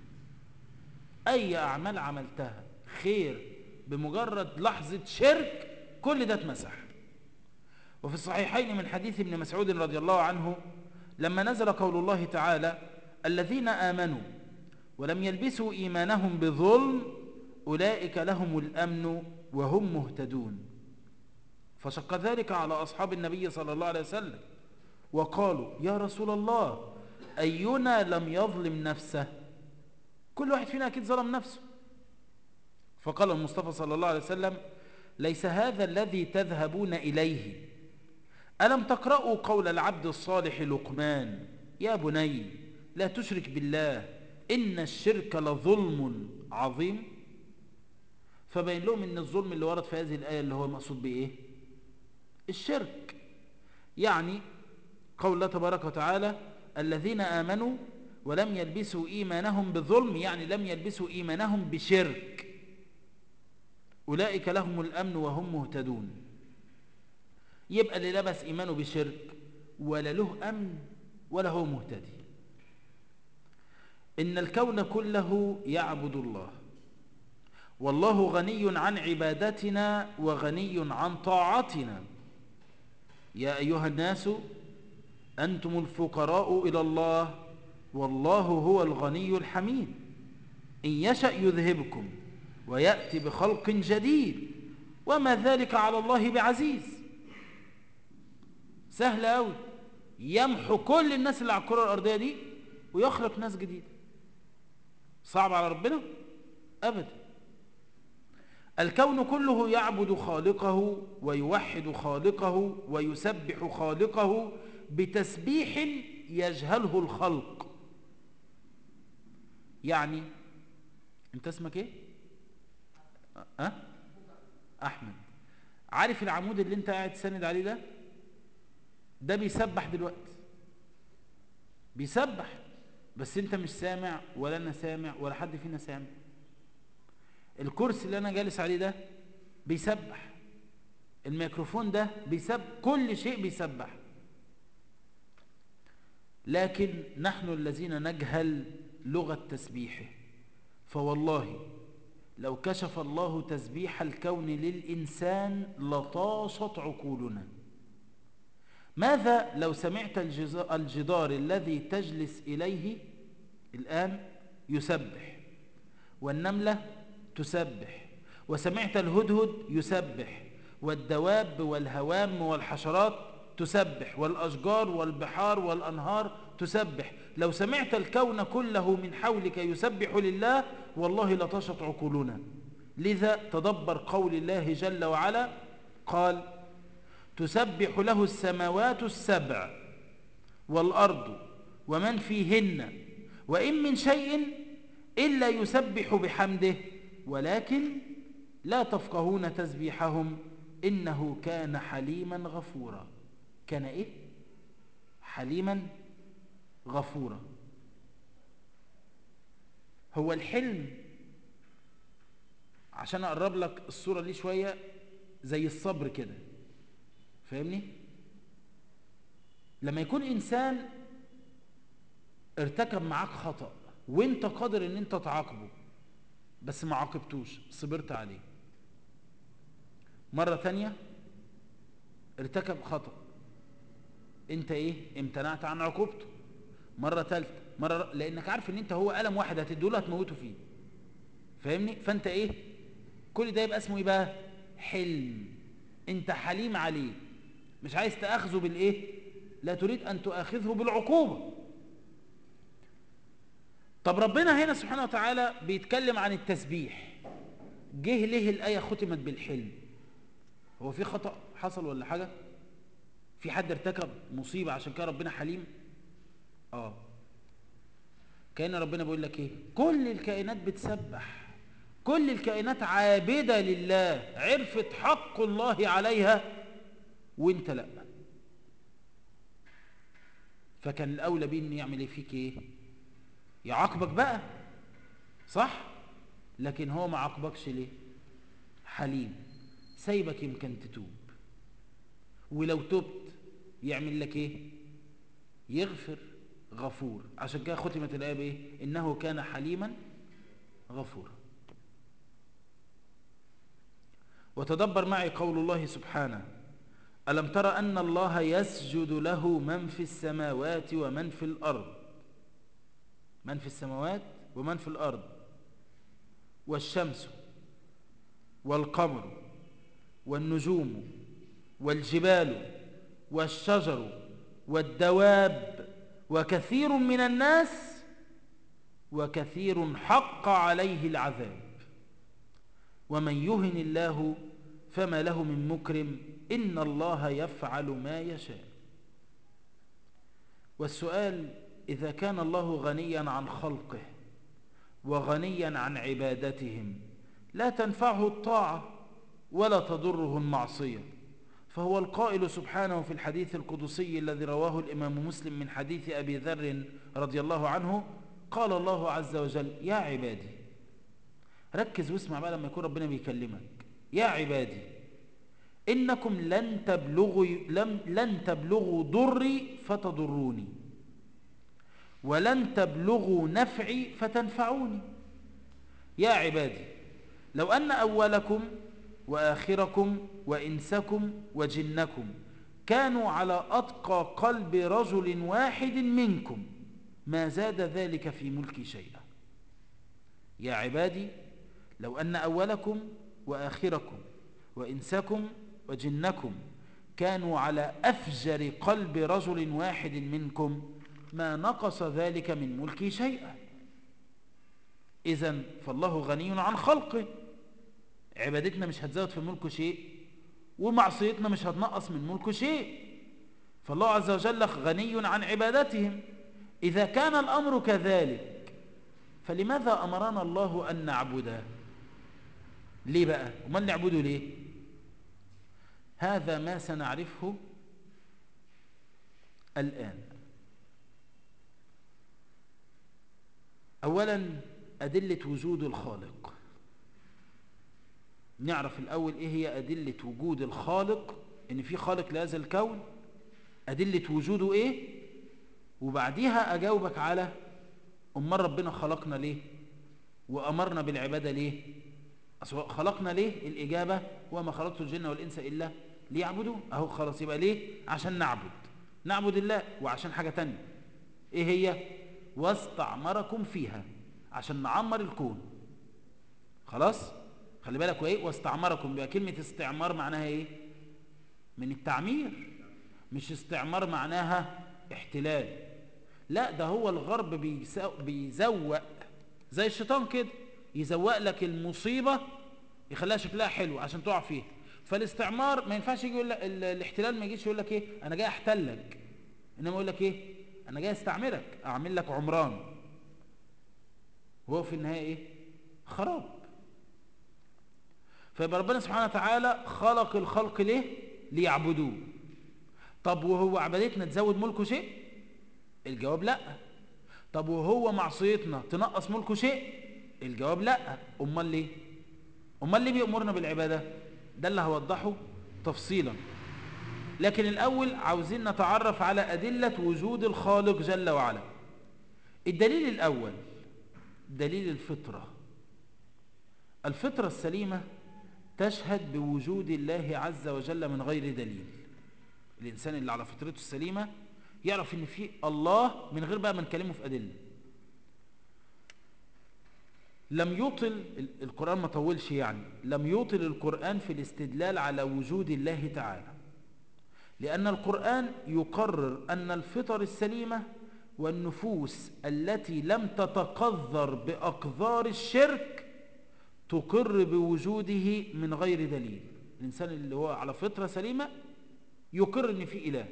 أي أعمال عملتها خير بمجرد لحظة شرك كل ده اتمسح وفي الصحيحين من حديث ابن مسعود رضي الله عنه لما نزل قول الله تعالى الذين آمنوا ولم يلبسوا إيمانهم بظلم أولئك لهم الأمن وهم مهتدون فشق ذلك على أصحاب النبي صلى الله عليه وسلم وقالوا يا رسول الله أينا لم يظلم نفسه كل واحد فينا أكيد ظلم نفسه فقال المصطفى صلى الله عليه وسلم ليس هذا الذي تذهبون إليه ألم تقرأوا قول العبد الصالح لقمان يا بني لا تشرك بالله إن الشرك لظلم عظيم فبين لهم أن الظلم اللي ورد في هذه الآية اللي هو المقصود بإيه الشرك يعني قول الله تبارك وتعالى الذين آمنوا ولم يلبسوا إيمانهم بظلم يعني لم يلبسوا إيمانهم بشرك أولئك لهم الأمن وهم مهتدون يبقى اللي لبس إيمانه بشرك ولا له أمن ولا هو مهتدي إن الكون كله يعبد الله والله غني عن عبادتنا وغني عن طاعتنا يا أيها الناس أنتم الفقراء إلى الله والله هو الغني الحميد إن يشأ يذهبكم ويأتي بخلق جديد وما ذلك على الله بعزيز سهل قوي يمحو كل الناس اللي على الكرة الأرضية دي ويخلق ناس جديدة صعب على ربنا أبدا الكون كله يعبد خالقه ويوحد خالقه ويسبح خالقه بتسبيح يجهله الخلق يعني انت اسمك ايه أه؟ احمد عارف العمود اللي انت قاعد ساند عليه ده ده بيسبح دلوقتي بيسبح بس انت مش سامع ولا انا سامع ولا حد فينا سامع الكرسي اللي انا جالس عليه ده بيسبح الميكروفون ده بيسبح كل شيء بيسبح لكن نحن الذين نجهل لغة تسبيحه فوالله لو كشف الله تسبيح الكون للإنسان لطاشت عقولنا ماذا لو سمعت الجدار الذي تجلس إليه الآن يسبح والنملة تسبح وسمعت الهدهد يسبح والدواب والهوام والحشرات تسبح والأشجار والبحار والأنهار تسبح لو سمعت الكون كله من حولك يسبح لله والله لطشت عقولنا لذا تدبر قول الله جل وعلا قال تسبح له السماوات السبع والأرض ومن فيهن وإن من شيء إلا يسبح بحمده ولكن لا تفقهون تسبيحهم إنه كان حليما غفورا كان إيه؟ حليما غفورا هو الحلم عشان أقرب لك الصورة دي شوية زي الصبر كده فاهمني لما يكون إنسان ارتكب معاك خطأ وانت قادر ان انت تعاقبه بس ما عاقبتوش صبرت عليه مرة تانية ارتكب خطأ انت ايه امتنعت عن عقوبته مرة ثالثة مرة لانك عارف ان انت هو قلم واحد هتدوله هتموته فيه فاهمني فانت ايه كل ده يبقى اسمه ايه بقى حلم انت حليم عليه مش عايز تأخذه بالايه لا تريد ان تؤاخذه بالعقوبة طب ربنا هنا سبحانه وتعالى بيتكلم عن التسبيح جه ليه الآية ختمت بالحلم هو في خطأ حصل ولا حاجة في حد ارتكب مصيبة عشان كده ربنا حليم اه كأن ربنا بيقول لك ايه كل الكائنات بتسبح كل الكائنات عابدة لله عرفت حق الله عليها وانت لا فكان الأولى بيه ان يعمل ايه فيك ايه يعاقبك بقى صح لكن هو ما عاقبكش ليه حليم سايبك يمكن تتوب ولو تبت يعمل لك ايه يغفر غفور عشان كده ختمت الايه بايه انه كان حليما غفورا وتدبر معي قول الله سبحانه ألم ترى أن الله يسجد له من في السماوات ومن في الأرض من في السماوات ومن في الأرض والشمس والقمر والنجوم والجبال والشجر والدواب وكثير من الناس وكثير حق عليه العذاب ومن يهن الله فما له من مكرم إن الله يفعل ما يشاء والسؤال إذا كان الله غنيا عن خلقه وغنيا عن عبادتهم لا تنفعه الطاعة ولا تضره المعصية فهو القائل سبحانه في الحديث القدسي الذي رواه الإمام مسلم من حديث أبي ذر رضي الله عنه قال الله عز وجل يا عبادي ركز واسمع بقى لما يكون ربنا بيكلمك يا عبادي إنكم لن تبلغوا, لم لن تبلغوا ضري فتضروني ولن تبلغوا نفعي فتنفعوني يا عبادي لو أن أولكم وآخركم وإنسكم وجنكم كانوا على أتقى قلب رجل واحد منكم ما زاد ذلك في ملكي شيئا يا عبادي لو أن أولكم وآخركم وإنسكم وجنكم كانوا على أفجر قلب رجل واحد منكم ما نقص ذلك من ملكي شيئا إذا فالله غني عن خلقه عبادتنا مش هتزود في ملكه شيء ومعصيتنا مش هتنقص من ملكه شيء فالله عز وجل غني عن عبادتهم إذا كان الأمر كذلك فلماذا أمرنا الله أن نعبده ليه بقى وما نعبده ليه هذا ما سنعرفه الآن أولا أدلة وجود الخالق نعرف الأول إيه هي أدلة وجود الخالق إن في خالق لهذا الكون أدلة وجوده إيه وبعديها أجاوبك على أمال ربنا خلقنا ليه وأمرنا بالعبادة ليه خلقنا ليه الإجابة وما خلقت الجن والإنس إلا ليعبدوا أهو خلاص يبقى ليه عشان نعبد نعبد الله وعشان حاجة تانية إيه هي واستعمركم فيها عشان نعمر الكون خلاص خلي بالك وايه واستعمركم بقى كلمة استعمار معناها ايه من التعمير مش استعمار معناها احتلال لا ده هو الغرب بيزوق زي الشيطان كده يزوق لك المصيبة يخليها شكلها حلو عشان تقع فيها فالاستعمار ما ينفعش يجي يقول لك الاحتلال ما يجيش يقول لك ايه انا جاي احتلك انما يقول لك ايه انا جاي استعمرك اعمل لك عمران وهو في النهايه ايه خراب فيبقى ربنا سبحانه وتعالى خلق الخلق ليه ليعبدوه طب وهو عبادتنا تزود ملكه شيء الجواب لا طب وهو معصيتنا تنقص ملكه شيء الجواب لا امال ليه امال ليه بيأمرنا بالعبادة ده اللي هوضحه تفصيلا لكن الأول عاوزين نتعرف على أدلة وجود الخالق جل وعلا الدليل الأول دليل الفطرة الفطرة السليمة تشهد بوجود الله عز وجل من غير دليل الإنسان اللي على فطرته السليمة يعرف ان في الله من غير بقى ما نكلمه في أدلة لم يطل القرآن ما طولش يعني لم يطل القرآن في الاستدلال على وجود الله تعالى لأن القرآن يقرر أن الفطر السليمة والنفوس التي لم تتقذر بأقذار الشرك تقر بوجوده من غير دليل الإنسان اللي هو على فطرة سليمة يقر أن في إله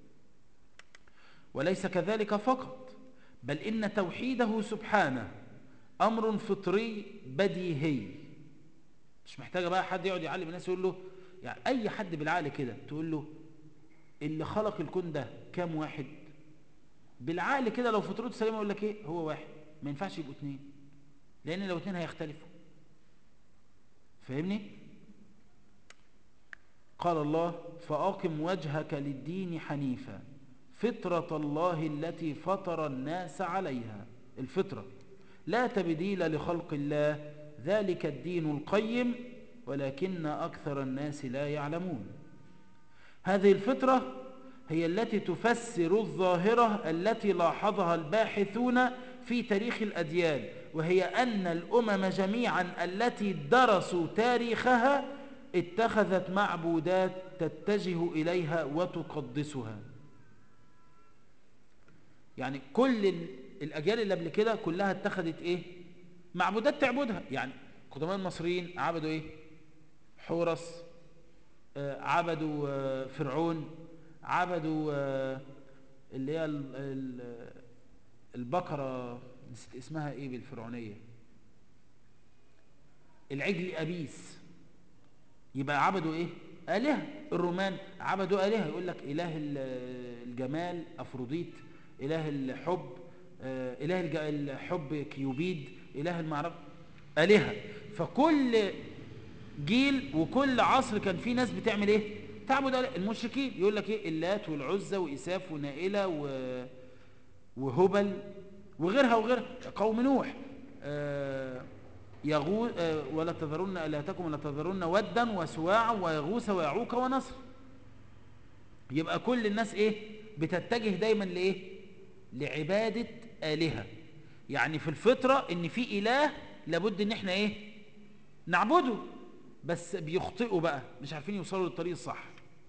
وليس كذلك فقط بل إن توحيده سبحانه أمر فطري بديهي مش محتاجة بقى حد يقعد يعلم الناس يقول له يعني أي حد بالعقل كده تقول له اللي خلق الكون ده كام واحد بالعقل كده لو فطرته سليمة يقول لك ايه هو واحد ما ينفعش يبقوا اتنين لأن لو اتنين هيختلفوا فاهمني قال الله فأقم وجهك للدين حنيفا فطرة الله التي فطر الناس عليها الفطرة لا تبديل لخلق الله ذلك الدين القيم ولكن أكثر الناس لا يعلمون هذه الفطرة هي التي تفسر الظاهرة التي لاحظها الباحثون في تاريخ الأديان وهي أن الأمم جميعا التي درسوا تاريخها اتخذت معبودات تتجه إليها وتقدسها يعني كل الأجيال اللي قبل كده كلها اتخذت إيه معبودات تعبدها يعني قدماء المصريين عبدوا إيه حورس آه عبدوا آه فرعون عبدوا آه اللي هي البقرة نسيت اسمها ايه بالفرعونية العجل أبيس يبقى عبدوا ايه آلهة الرومان عبدوا آلهة يقول لك إله الجمال أفروديت إله الحب إله الحب كيوبيد إله المعرفة آلهة فكل جيل وكل عصر كان في ناس بتعمل ايه تعبد المشركين يقول لك ايه اللات والعزى وإساف ونائلة و... وهبل وغيرها وغيرها قوم نوح آه يغو آه ولا تذرن الهتكم ولا تذرن ودا وسواعا ويغوث ويعوق ونصر يبقى كل الناس ايه بتتجه دايما لايه لعبادة آلهة يعني في الفطرة ان في اله لابد ان احنا ايه نعبده بس بيخطئوا بقى مش عارفين يوصلوا للطريق الصح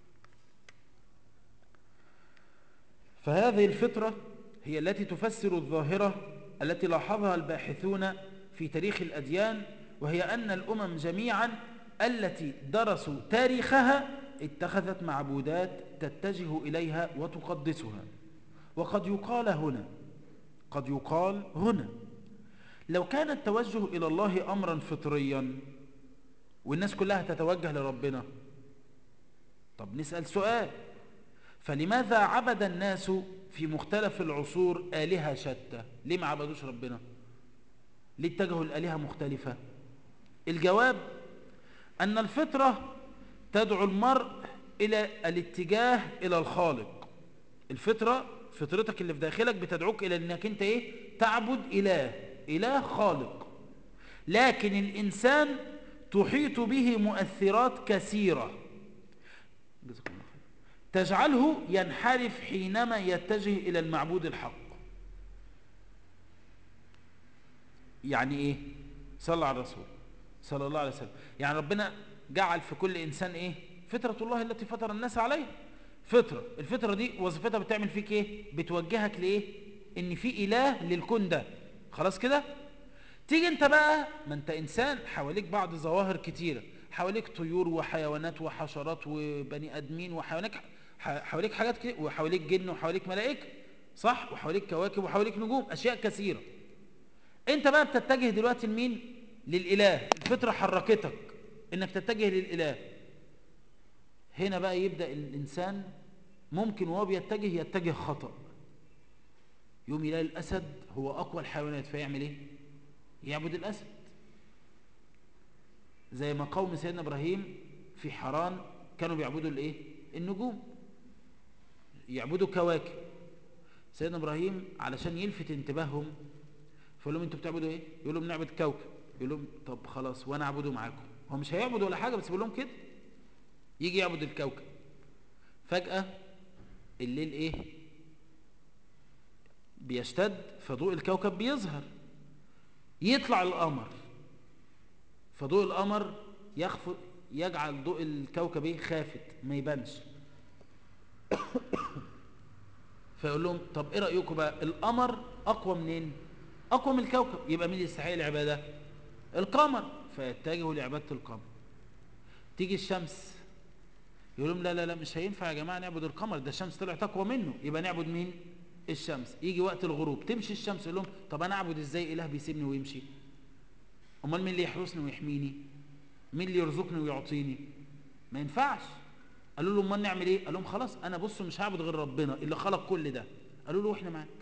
فهذه الفطرة هي التي تفسر الظاهرة التي لاحظها الباحثون في تاريخ الأديان وهي أن الأمم جميعا التي درسوا تاريخها اتخذت معبودات تتجه إليها وتقدسها وقد يقال هنا قد يقال هنا لو كان التوجه إلى الله أمرا فطريا والناس كلها تتوجه لربنا طب نسأل سؤال فلماذا عبد الناس في مختلف العصور آلهة شتى ليه ما عبدوش ربنا ليه اتجهوا الآلهة مختلفة الجواب أن الفطرة تدعو المرء إلى الاتجاه إلى الخالق الفطرة فطرتك اللي في داخلك بتدعوك إلى أنك أنت إيه تعبد إله إله خالق لكن الإنسان تحيط به مؤثرات كثيرة تجعله ينحرف حينما يتجه إلى المعبود الحق يعني إيه صلى على الرسول صلى الله عليه وسلم يعني ربنا جعل في كل إنسان إيه فطرة الله التي فطر الناس عليها فطرة الفطرة دي وظيفتها بتعمل فيك إيه بتوجهك لإيه إن في إله للكون ده خلاص كده تيجي انت بقى ما انت انسان حواليك بعض ظواهر كتيرة حواليك طيور وحيوانات وحشرات وبني ادمين وحيوانات حواليك حاجات كتير وحواليك جن وحواليك ملائكة صح وحواليك كواكب وحواليك نجوم اشياء كثيرة انت بقى بتتجه دلوقتي لمين للاله الفطرة حركتك انك تتجه للاله هنا بقى يبدأ الانسان ممكن وهو بيتجه يتجه خطأ يوم يلاقي الاسد هو اقوى الحيوانات فيعمل ايه يعبد الأسد زي ما قوم سيدنا إبراهيم في حران كانوا بيعبدوا الايه النجوم يعبدوا كواكب سيدنا إبراهيم علشان يلفت انتباههم فيقول لهم انتوا بتعبدوا ايه يقول لهم نعبد كوكب يقول لهم طب خلاص وانا اعبده معاكم هو مش هيعبد ولا حاجة بس بيقول لهم كده يجي يعبد الكوكب فجأة الليل ايه بيشتد فضوء الكوكب بيظهر يطلع القمر فضوء القمر يخف يجعل ضوء الكوكب ايه خافت ما يبانش فيقول لهم طب ايه رايكم بقى القمر اقوى منين اقوى من الكوكب يبقى مين يستحق العباده القمر فيتجهوا لعباده القمر تيجي الشمس يقول لهم لا لا لا مش هينفع يا جماعه نعبد القمر ده الشمس طلعت اقوى منه يبقى نعبد مين الشمس يجي وقت الغروب تمشي الشمس يقول لهم طب انا اعبد ازاي اله بيسيبني ويمشي امال مين اللي يحرسني ويحميني مين اللي يرزقني ويعطيني ما ينفعش قالوا له امال نعمل ايه قال لهم خلاص انا بص مش هعبد غير ربنا اللي خلق كل ده قالوا له واحنا معاك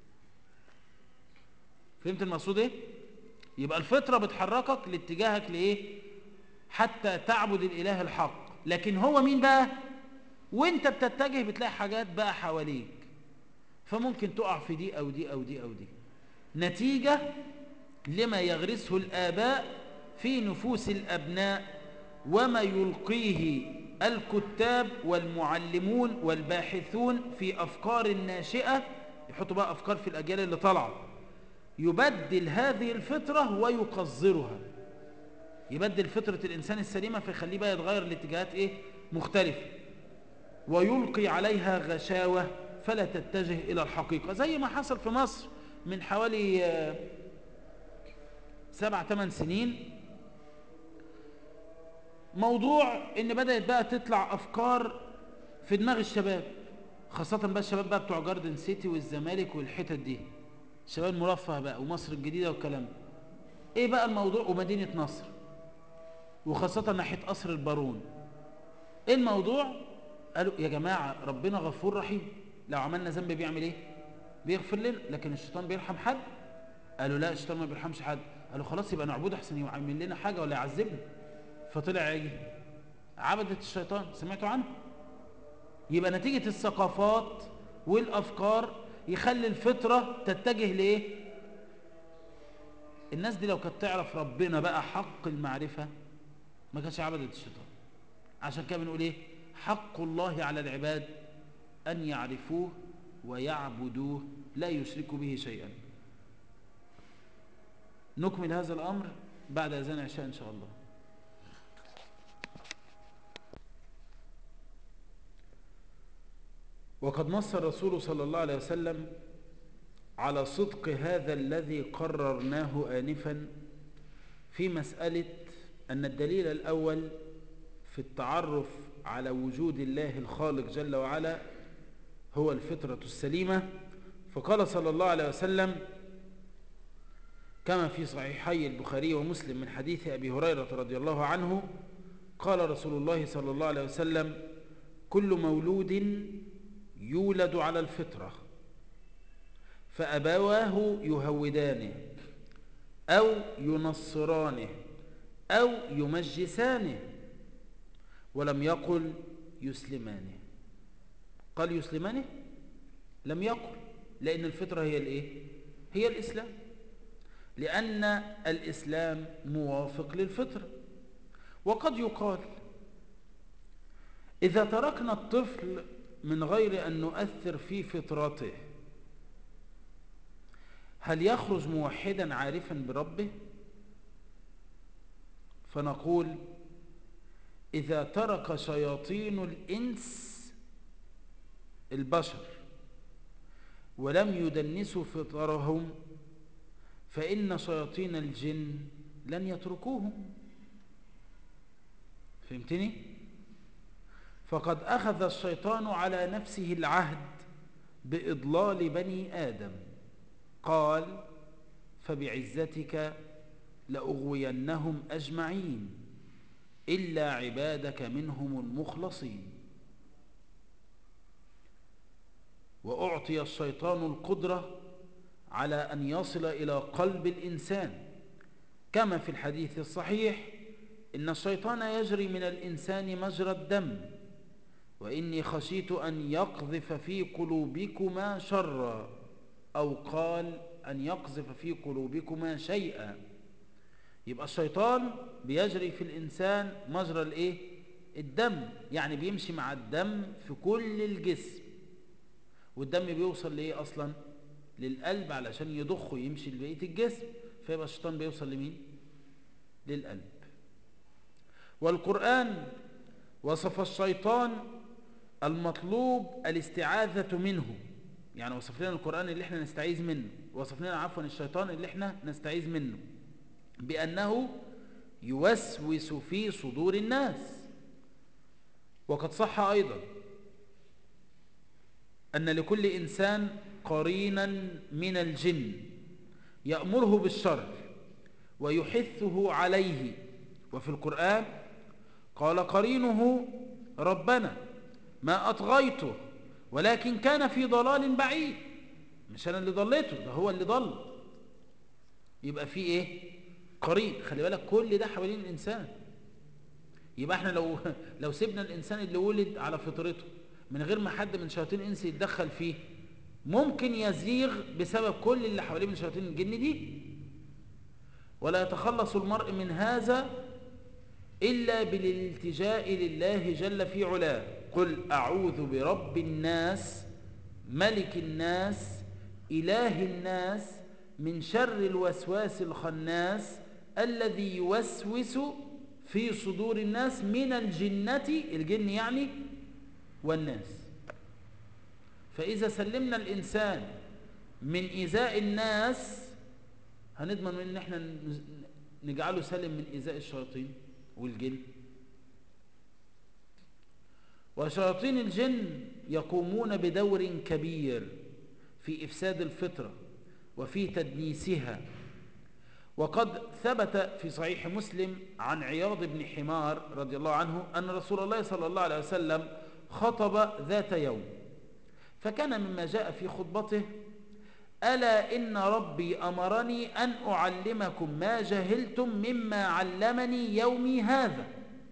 فهمت المقصود ايه يبقى الفطره بتحركك لاتجاهك لايه حتى تعبد الاله الحق لكن هو مين بقى وانت بتتجه بتلاقي حاجات بقى حواليك فممكن تقع في دي أو دي أو دي أو دي نتيجة لما يغرسه الآباء في نفوس الأبناء وما يلقيه الكتاب والمعلمون والباحثون في أفكار ناشئة يحطوا بقى أفكار في الأجيال اللي طالعه يبدل هذه الفطرة ويقذرها يبدل فطرة الإنسان السليمة فيخليه بقى يتغير لاتجاهات إيه مختلفة ويلقي عليها غشاوة فلا تتجه إلى الحقيقة زي ما حصل في مصر من حوالي سبع ثمان سنين موضوع ان بدأت بقى تطلع أفكار في دماغ الشباب خاصة بقى الشباب بقى بتوع جاردن سيتي والزمالك والحتت دي الشباب المرفه بقى ومصر الجديدة والكلام ايه بقى الموضوع ومدينة نصر وخاصة ناحية قصر البارون ايه الموضوع قالوا يا جماعة ربنا غفور رحيم لو عملنا ذنب بيعمل ايه بيغفر لنا لكن الشيطان بيرحم حد قالوا لا الشيطان ما بيرحمش حد قالوا خلاص يبقى نعبده احسن يعمل لنا حاجة ولا يعذبنا فطلع يجي عبدة الشيطان سمعتوا عنه يبقى نتيجة الثقافات والأفكار يخلي الفطرة تتجه لإيه الناس دي لو كانت تعرف ربنا بقى حق المعرفة ما كانش عبدت الشيطان عشان كده بنقول ايه حق الله على العباد أن يعرفوه ويعبدوه لا يشركوا به شيئا نكمل هذا الأمر بعد أذان عشاء إن شاء الله وقد نص الرسول صلى الله عليه وسلم على صدق هذا الذي قررناه آنفا في مسألة أن الدليل الأول في التعرف على وجود الله الخالق جل وعلا هو الفطرة السليمة فقال صلى الله عليه وسلم كما في صحيحي البخاري ومسلم من حديث أبي هريرة رضي الله عنه قال رسول الله صلى الله عليه وسلم كل مولود يولد على الفطرة فأبواه يهودانه أو ينصرانه أو يمجسانه ولم يقل يسلمانه قال يسلمانه لم يقل لأن الفطرة هي الإيه؟ هي الإسلام لأن الإسلام موافق للفطرة وقد يقال إذا تركنا الطفل من غير أن نؤثر في فطرته هل يخرج موحدا عارفا بربه فنقول إذا ترك شياطين الإنس البشر ولم يدنسوا فطرهم فإن شياطين الجن لن يتركوهم فهمتني؟ فقد أخذ الشيطان على نفسه العهد بإضلال بني آدم قال فبعزتك لأغوينهم أجمعين إلا عبادك منهم المخلصين وأعطي الشيطان القدرة على أن يصل إلى قلب الإنسان كما في الحديث الصحيح إن الشيطان يجري من الإنسان مجرى الدم وإني خشيت أن يقذف في قلوبكما شرا أو قال أن يقذف في قلوبكما شيئا يبقى الشيطان بيجري في الإنسان مجرى الإيه؟ الدم يعني بيمشي مع الدم في كل الجسم والدم بيوصل لإيه أصلا للقلب علشان يضخه يمشي لبقية الجسم فيبقى الشيطان بيوصل لمين للقلب والقرآن وصف الشيطان المطلوب الاستعاذة منه يعني وصف لنا القرآن اللي احنا نستعيذ منه وصف لنا عفوا الشيطان اللي احنا نستعيذ منه بأنه يوسوس في صدور الناس وقد صح أيضا أن لكل إنسان قرينا من الجن يأمره بالشر ويحثه عليه وفي القرآن قال قرينه ربنا ما أطغيته ولكن كان في ضلال بعيد مش أنا اللي ضليته ده هو اللي ضل يبقى في إيه قرين خلي بالك كل ده حوالين الإنسان يبقى احنا لو لو سيبنا الإنسان اللي ولد على فطرته من غير ما حد من شياطين الإنس يتدخل فيه ممكن يزيغ بسبب كل اللي حواليه من شياطين الجن دي ولا يتخلص المرء من هذا إلا بالالتجاء لله جل في علاه قل أعوذ برب الناس ملك الناس إله الناس من شر الوسواس الخناس الذي يوسوس في صدور الناس من الجنة الجن يعني والناس فإذا سلمنا الإنسان من إيذاء الناس هنضمن ان احنا نجعله سالم من إيذاء الشياطين والجن وشياطين الجن يقومون بدور كبير في إفساد الفطرة وفي تدنيسها وقد ثبت في صحيح مسلم عن عياض بن حمار رضي الله عنه أن رسول الله صلى الله عليه وسلم خطب ذات يوم فكان مما جاء في خطبته ألا إن ربي أمرني أن أعلمكم ما جهلتم مما علمني يومي هذا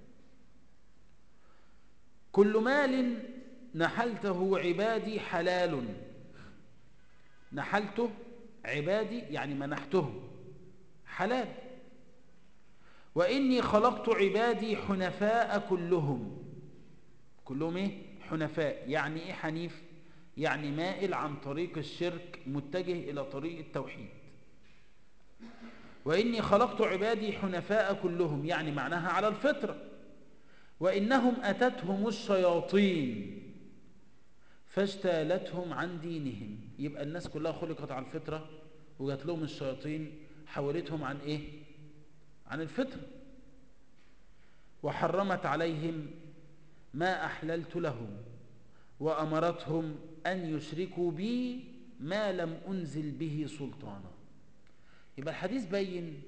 كل مال نحلته عبادي حلال نحلته عبادي يعني منحتهم حلال وإني خلقت عبادي حنفاء كلهم كلهم إيه؟ حنفاء يعني إيه حنيف يعني مائل عن طريق الشرك متجه إلى طريق التوحيد وإني خلقت عبادي حنفاء كلهم يعني معناها على الفطرة وإنهم أتتهم الشياطين فاجتالتهم عن دينهم يبقى الناس كلها خلقت على الفطرة وجات لهم الشياطين حولتهم عن ايه عن الفطرة وحرمت عليهم ما أحللت لهم وأمرتهم أن يشركوا بي ما لم أنزل به سلطانا يبقى الحديث بين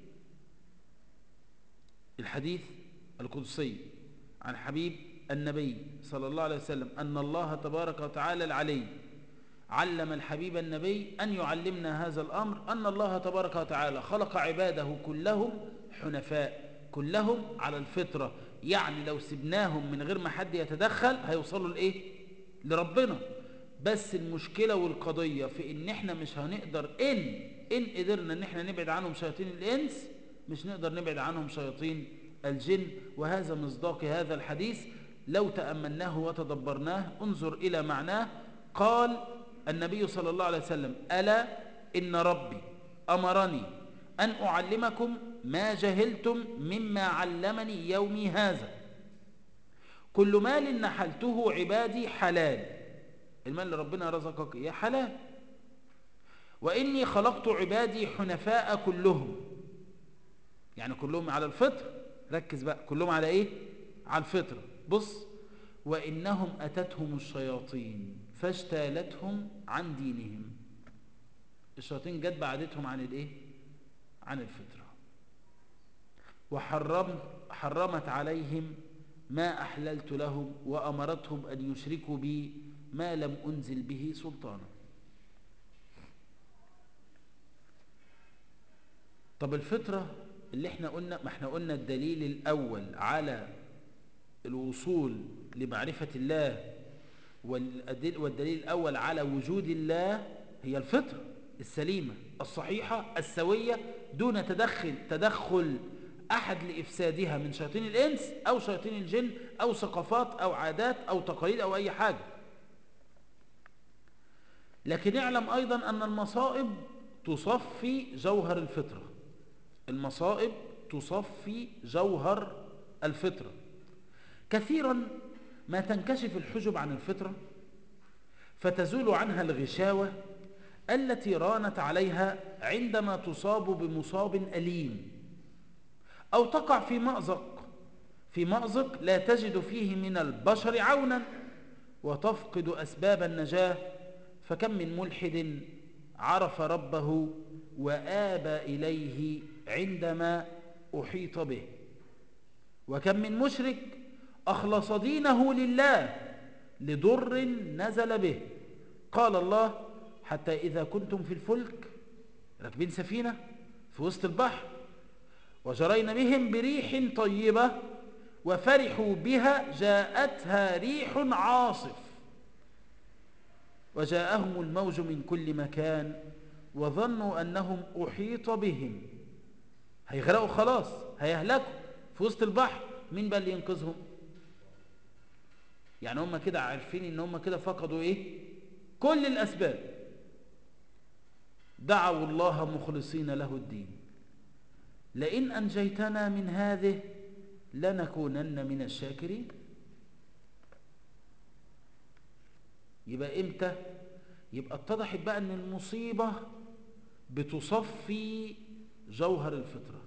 الحديث القدسي عن حبيب النبي صلى الله عليه وسلم أن الله تبارك وتعالى العلي علم الحبيب النبي أن يعلمنا هذا الأمر أن الله تبارك وتعالى خلق عباده كلهم حنفاء كلهم على الفطرة يعني لو سبناهم من غير ما حد يتدخل هيوصلوا لإيه لربنا بس المشكلة والقضية في ان احنا مش هنقدر ان ان قدرنا ان احنا نبعد عنهم شياطين الانس مش نقدر نبعد عنهم شياطين الجن وهذا مصداق هذا الحديث لو تأملناه وتدبرناه انظر الى معناه قال النبي صلى الله عليه وسلم ألا إن ربي أمرني أن أعلمكم ما جهلتم مما علمني يومي هذا كل مال نحلته عبادي حلال المال اللي ربنا رزقك إياه حلال وإني خلقت عبادي حنفاء كلهم يعني كلهم على الفطر ركز بقى كلهم على إيه على الفطر بص وإنهم أتتهم الشياطين فاجتالتهم عن دينهم الشياطين جت بعدتهم عن الإيه عن الفطرة وحرمت حرمت عليهم ما أحللت لهم وأمرتهم أن يشركوا بي ما لم أنزل به سلطانا طب الفطرة اللي احنا قلنا ما احنا قلنا الدليل الأول على الوصول لمعرفة الله والدليل الأول على وجود الله هي الفطرة السليمة الصحيحة السوية دون تدخل تدخل أحد لإفسادها من شياطين الإنس أو شياطين الجن أو ثقافات أو عادات أو تقاليد أو أي حاجة لكن اعلم أيضا أن المصائب تصفي جوهر الفطرة المصائب تصفي جوهر الفطرة كثيرا ما تنكشف الحجب عن الفطرة فتزول عنها الغشاوة التي رانت عليها عندما تصاب بمصاب أليم أو تقع في مأزق في مأزق لا تجد فيه من البشر عونا وتفقد أسباب النجاة فكم من ملحد عرف ربه وآبى إليه عندما أحيط به وكم من مشرك أخلص دينه لله لضر نزل به قال الله حتى إذا كنتم في الفلك راكبين سفينة في وسط البحر وجرين بهم بريح طيبة وفرحوا بها جاءتها ريح عاصف وجاءهم الموج من كل مكان وظنوا أنهم أحيط بهم هيغرقوا خلاص هيهلكوا في وسط البحر مين بقى اللي ينقذهم يعني هم كده عارفين ان هم كده فقدوا ايه كل الاسباب دعوا الله مخلصين له الدين لئن انجيتنا من هذه لنكونن من الشاكرين يبقى امتى يبقى اتضحت بقى ان المصيبة بتصفي جوهر الفطرة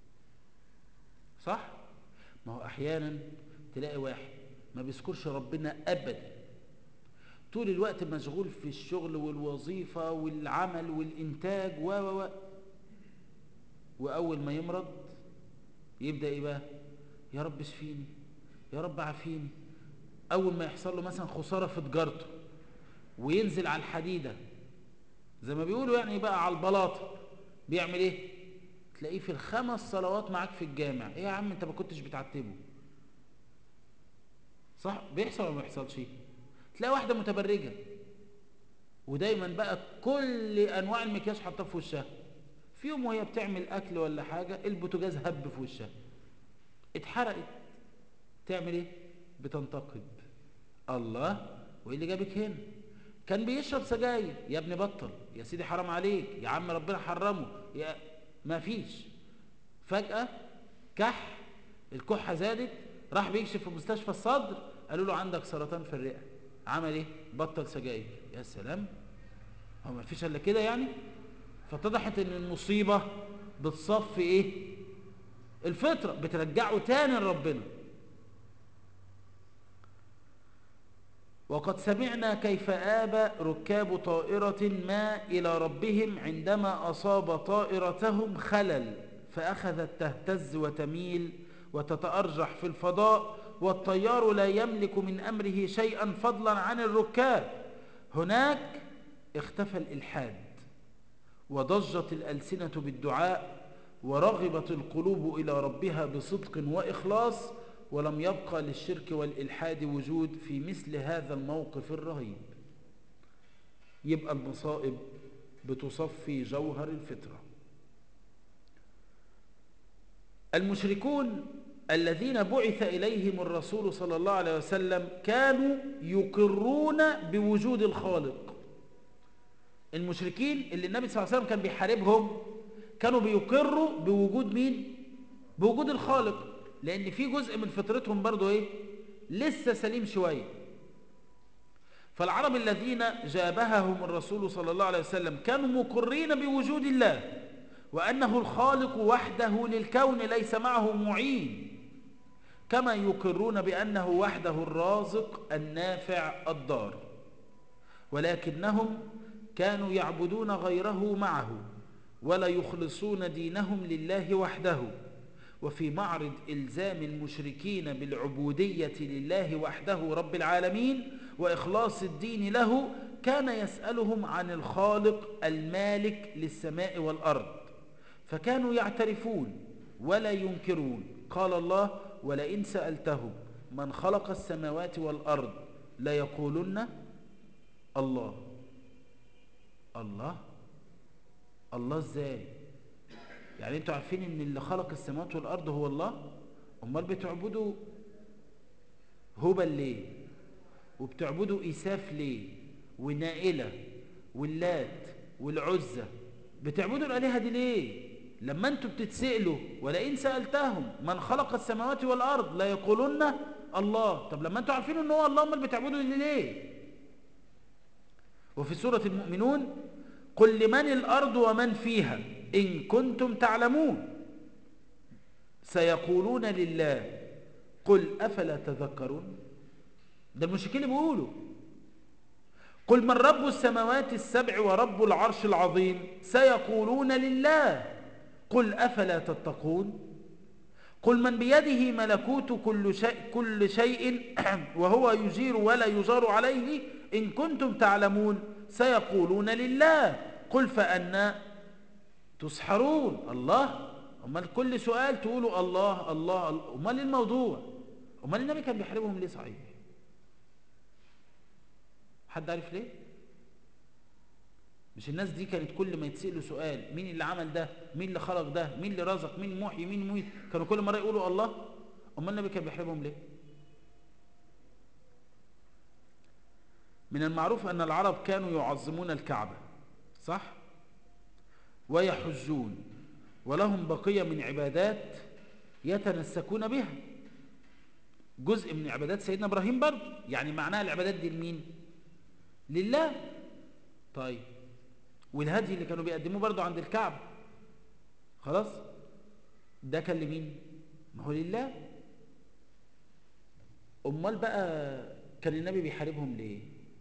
صح ما هو احيانا تلاقي واحد ما بيذكرش ربنا ابدا طول الوقت مشغول في الشغل والوظيفة والعمل والإنتاج و و و وأول ما يمرض يبدأ إيه بقى يا رب اشفيني يا رب عافيني أول ما يحصل له مثلا خسارة في تجارته وينزل على الحديدة زي ما بيقولوا يعني بقى على البلاطة بيعمل إيه تلاقيه في الخمس صلوات معاك في الجامع إيه يا عم أنت ما كنتش بتعتبه صح بيحصل ولا ما بيحصلش تلاقي واحدة متبرجة ودايما بقى كل انواع المكياج حاطاه في وشها في يوم وهي بتعمل اكل ولا حاجة البوتاجاز هب في وشها اتحرقت تعمل ايه بتنتقد الله وايه اللي جابك هنا كان بيشرب سجاير يا ابني بطل يا سيدي حرام عليك يا عم ربنا حرمه يا ما فيش فجأة كح الكحة زادت راح بيكشف في مستشفى الصدر قالوا له عندك سرطان في الرئة عمل ايه بطل سجاير يا سلام هو ما فيش الا كده يعني فاتضحت ان المصيبة بتصفي ايه الفطرة بترجعه تاني لربنا وقد سمعنا كيف آب ركاب طائرة ما إلى ربهم عندما أصاب طائرتهم خلل فأخذت تهتز وتميل وتتأرجح في الفضاء والطيار لا يملك من أمره شيئا فضلا عن الركاب هناك اختفى الإلحاد وضجت الألسنة بالدعاء ورغبت القلوب إلى ربها بصدق وإخلاص ولم يبقى للشرك والإلحاد وجود في مثل هذا الموقف الرهيب يبقى المصائب بتصفي جوهر الفطرة المشركون الذين بعث إليهم الرسول صلى الله عليه وسلم كانوا يقرون بوجود الخالق المشركين اللي النبي صلى الله عليه وسلم كان بيحاربهم كانوا بيقروا بوجود مين بوجود الخالق لان في جزء من فطرتهم برضو ايه لسه سليم شوية فالعرب الذين جابههم الرسول صلى الله عليه وسلم كانوا مقرين بوجود الله وأنه الخالق وحده للكون ليس معه معين كما يقرون بأنه وحده الرازق النافع الضار ولكنهم كانوا يعبدون غيره معه ولا يخلصون دينهم لله وحده وفي معرض إلزام المشركين بالعبودية لله وحده رب العالمين وإخلاص الدين له كان يسألهم عن الخالق المالك للسماء والأرض فكانوا يعترفون ولا ينكرون قال الله ولئن سألتهم من خلق السماوات والأرض ليقولن الله الله الله ازاي يعني انتوا عارفين ان اللي خلق السماوات والارض هو الله امال بتعبدوا هبل ليه وبتعبدوا ايساف ليه ونائلة واللات والعزة بتعبدوا الالهة دي ليه لما انتوا بتتسألوا ولئن سألتهم من خلق السماوات والارض لا يقولون الله طب لما انتوا عارفين ان هو الله امال بتعبدوا ليه وفي سورة المؤمنون قل لمن الارض ومن فيها إن كنتم تعلمون سيقولون لله قل أفلا تذكرون ده المشركين اللي بيقولوا قل من رب السماوات السبع ورب العرش العظيم سيقولون لله قل أفلا تتقون قل من بيده ملكوت كل شيء, كل شيء وهو يجير ولا يجار عليه إن كنتم تعلمون سيقولون لله قل فأنا تسحرون الله امال كل سؤال تقولوا الله الله امال ايه الموضوع امال النبي كان بيحاربهم ليه صحيح حد عارف ليه مش الناس دي كانت كل ما يتسألوا سؤال مين اللي عمل ده مين اللي خلق ده مين اللي رزق مين محيي مين مميت كانوا كل مرة يقولوا الله امال النبي كان بيحاربهم ليه من المعروف ان العرب كانوا يعظمون الكعبة صح ويحجون ولهم بقية من عبادات يتنسكون بها جزء من عبادات سيدنا إبراهيم برضه يعني معناها العبادات دي لمين لله طيب والهدي اللي كانوا بيقدموه برضه عند الكعبة خلاص ده كان لمين ما هو لله امال بقى كان النبي بيحاربهم ليه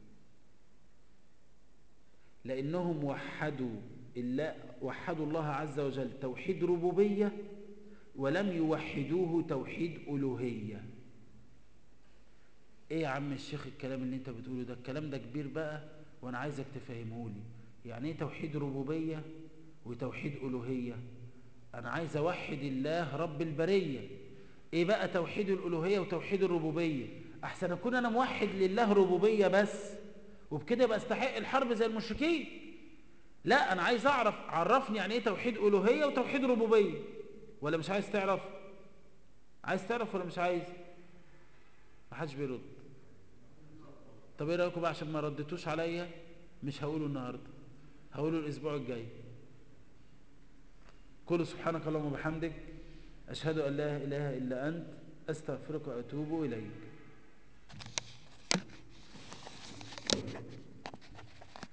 لانهم وحدوا الله وحدوا الله عز وجل توحيد ربوبية ولم يوحدوه توحيد ألوهية ايه يا عم الشيخ الكلام اللي انت بتقوله ده الكلام ده كبير بقى وانا عايزك تفهمه لي يعني ايه توحيد ربوبية وتوحيد ألوهية انا عايز اوحد الله رب البرية ايه بقى توحيد الألوهية وتوحيد الربوبية احسن اكون انا موحد لله ربوبية بس وبكده يبقى استحق الحرب زي المشركين لا انا عايز اعرف عرفني يعني ايه توحيد الوهيه وتوحيد ربوبيه ولا مش عايز تعرف عايز تعرف ولا مش عايز ما حدش بيرد طب ايه رايكم بقى عشان ما ردتوش عليا مش هقوله النهارده هقوله الاسبوع الجاي قولوا سبحانك اللهم وبحمدك اشهد ان لا اله الا انت استغفرك واتوب اليك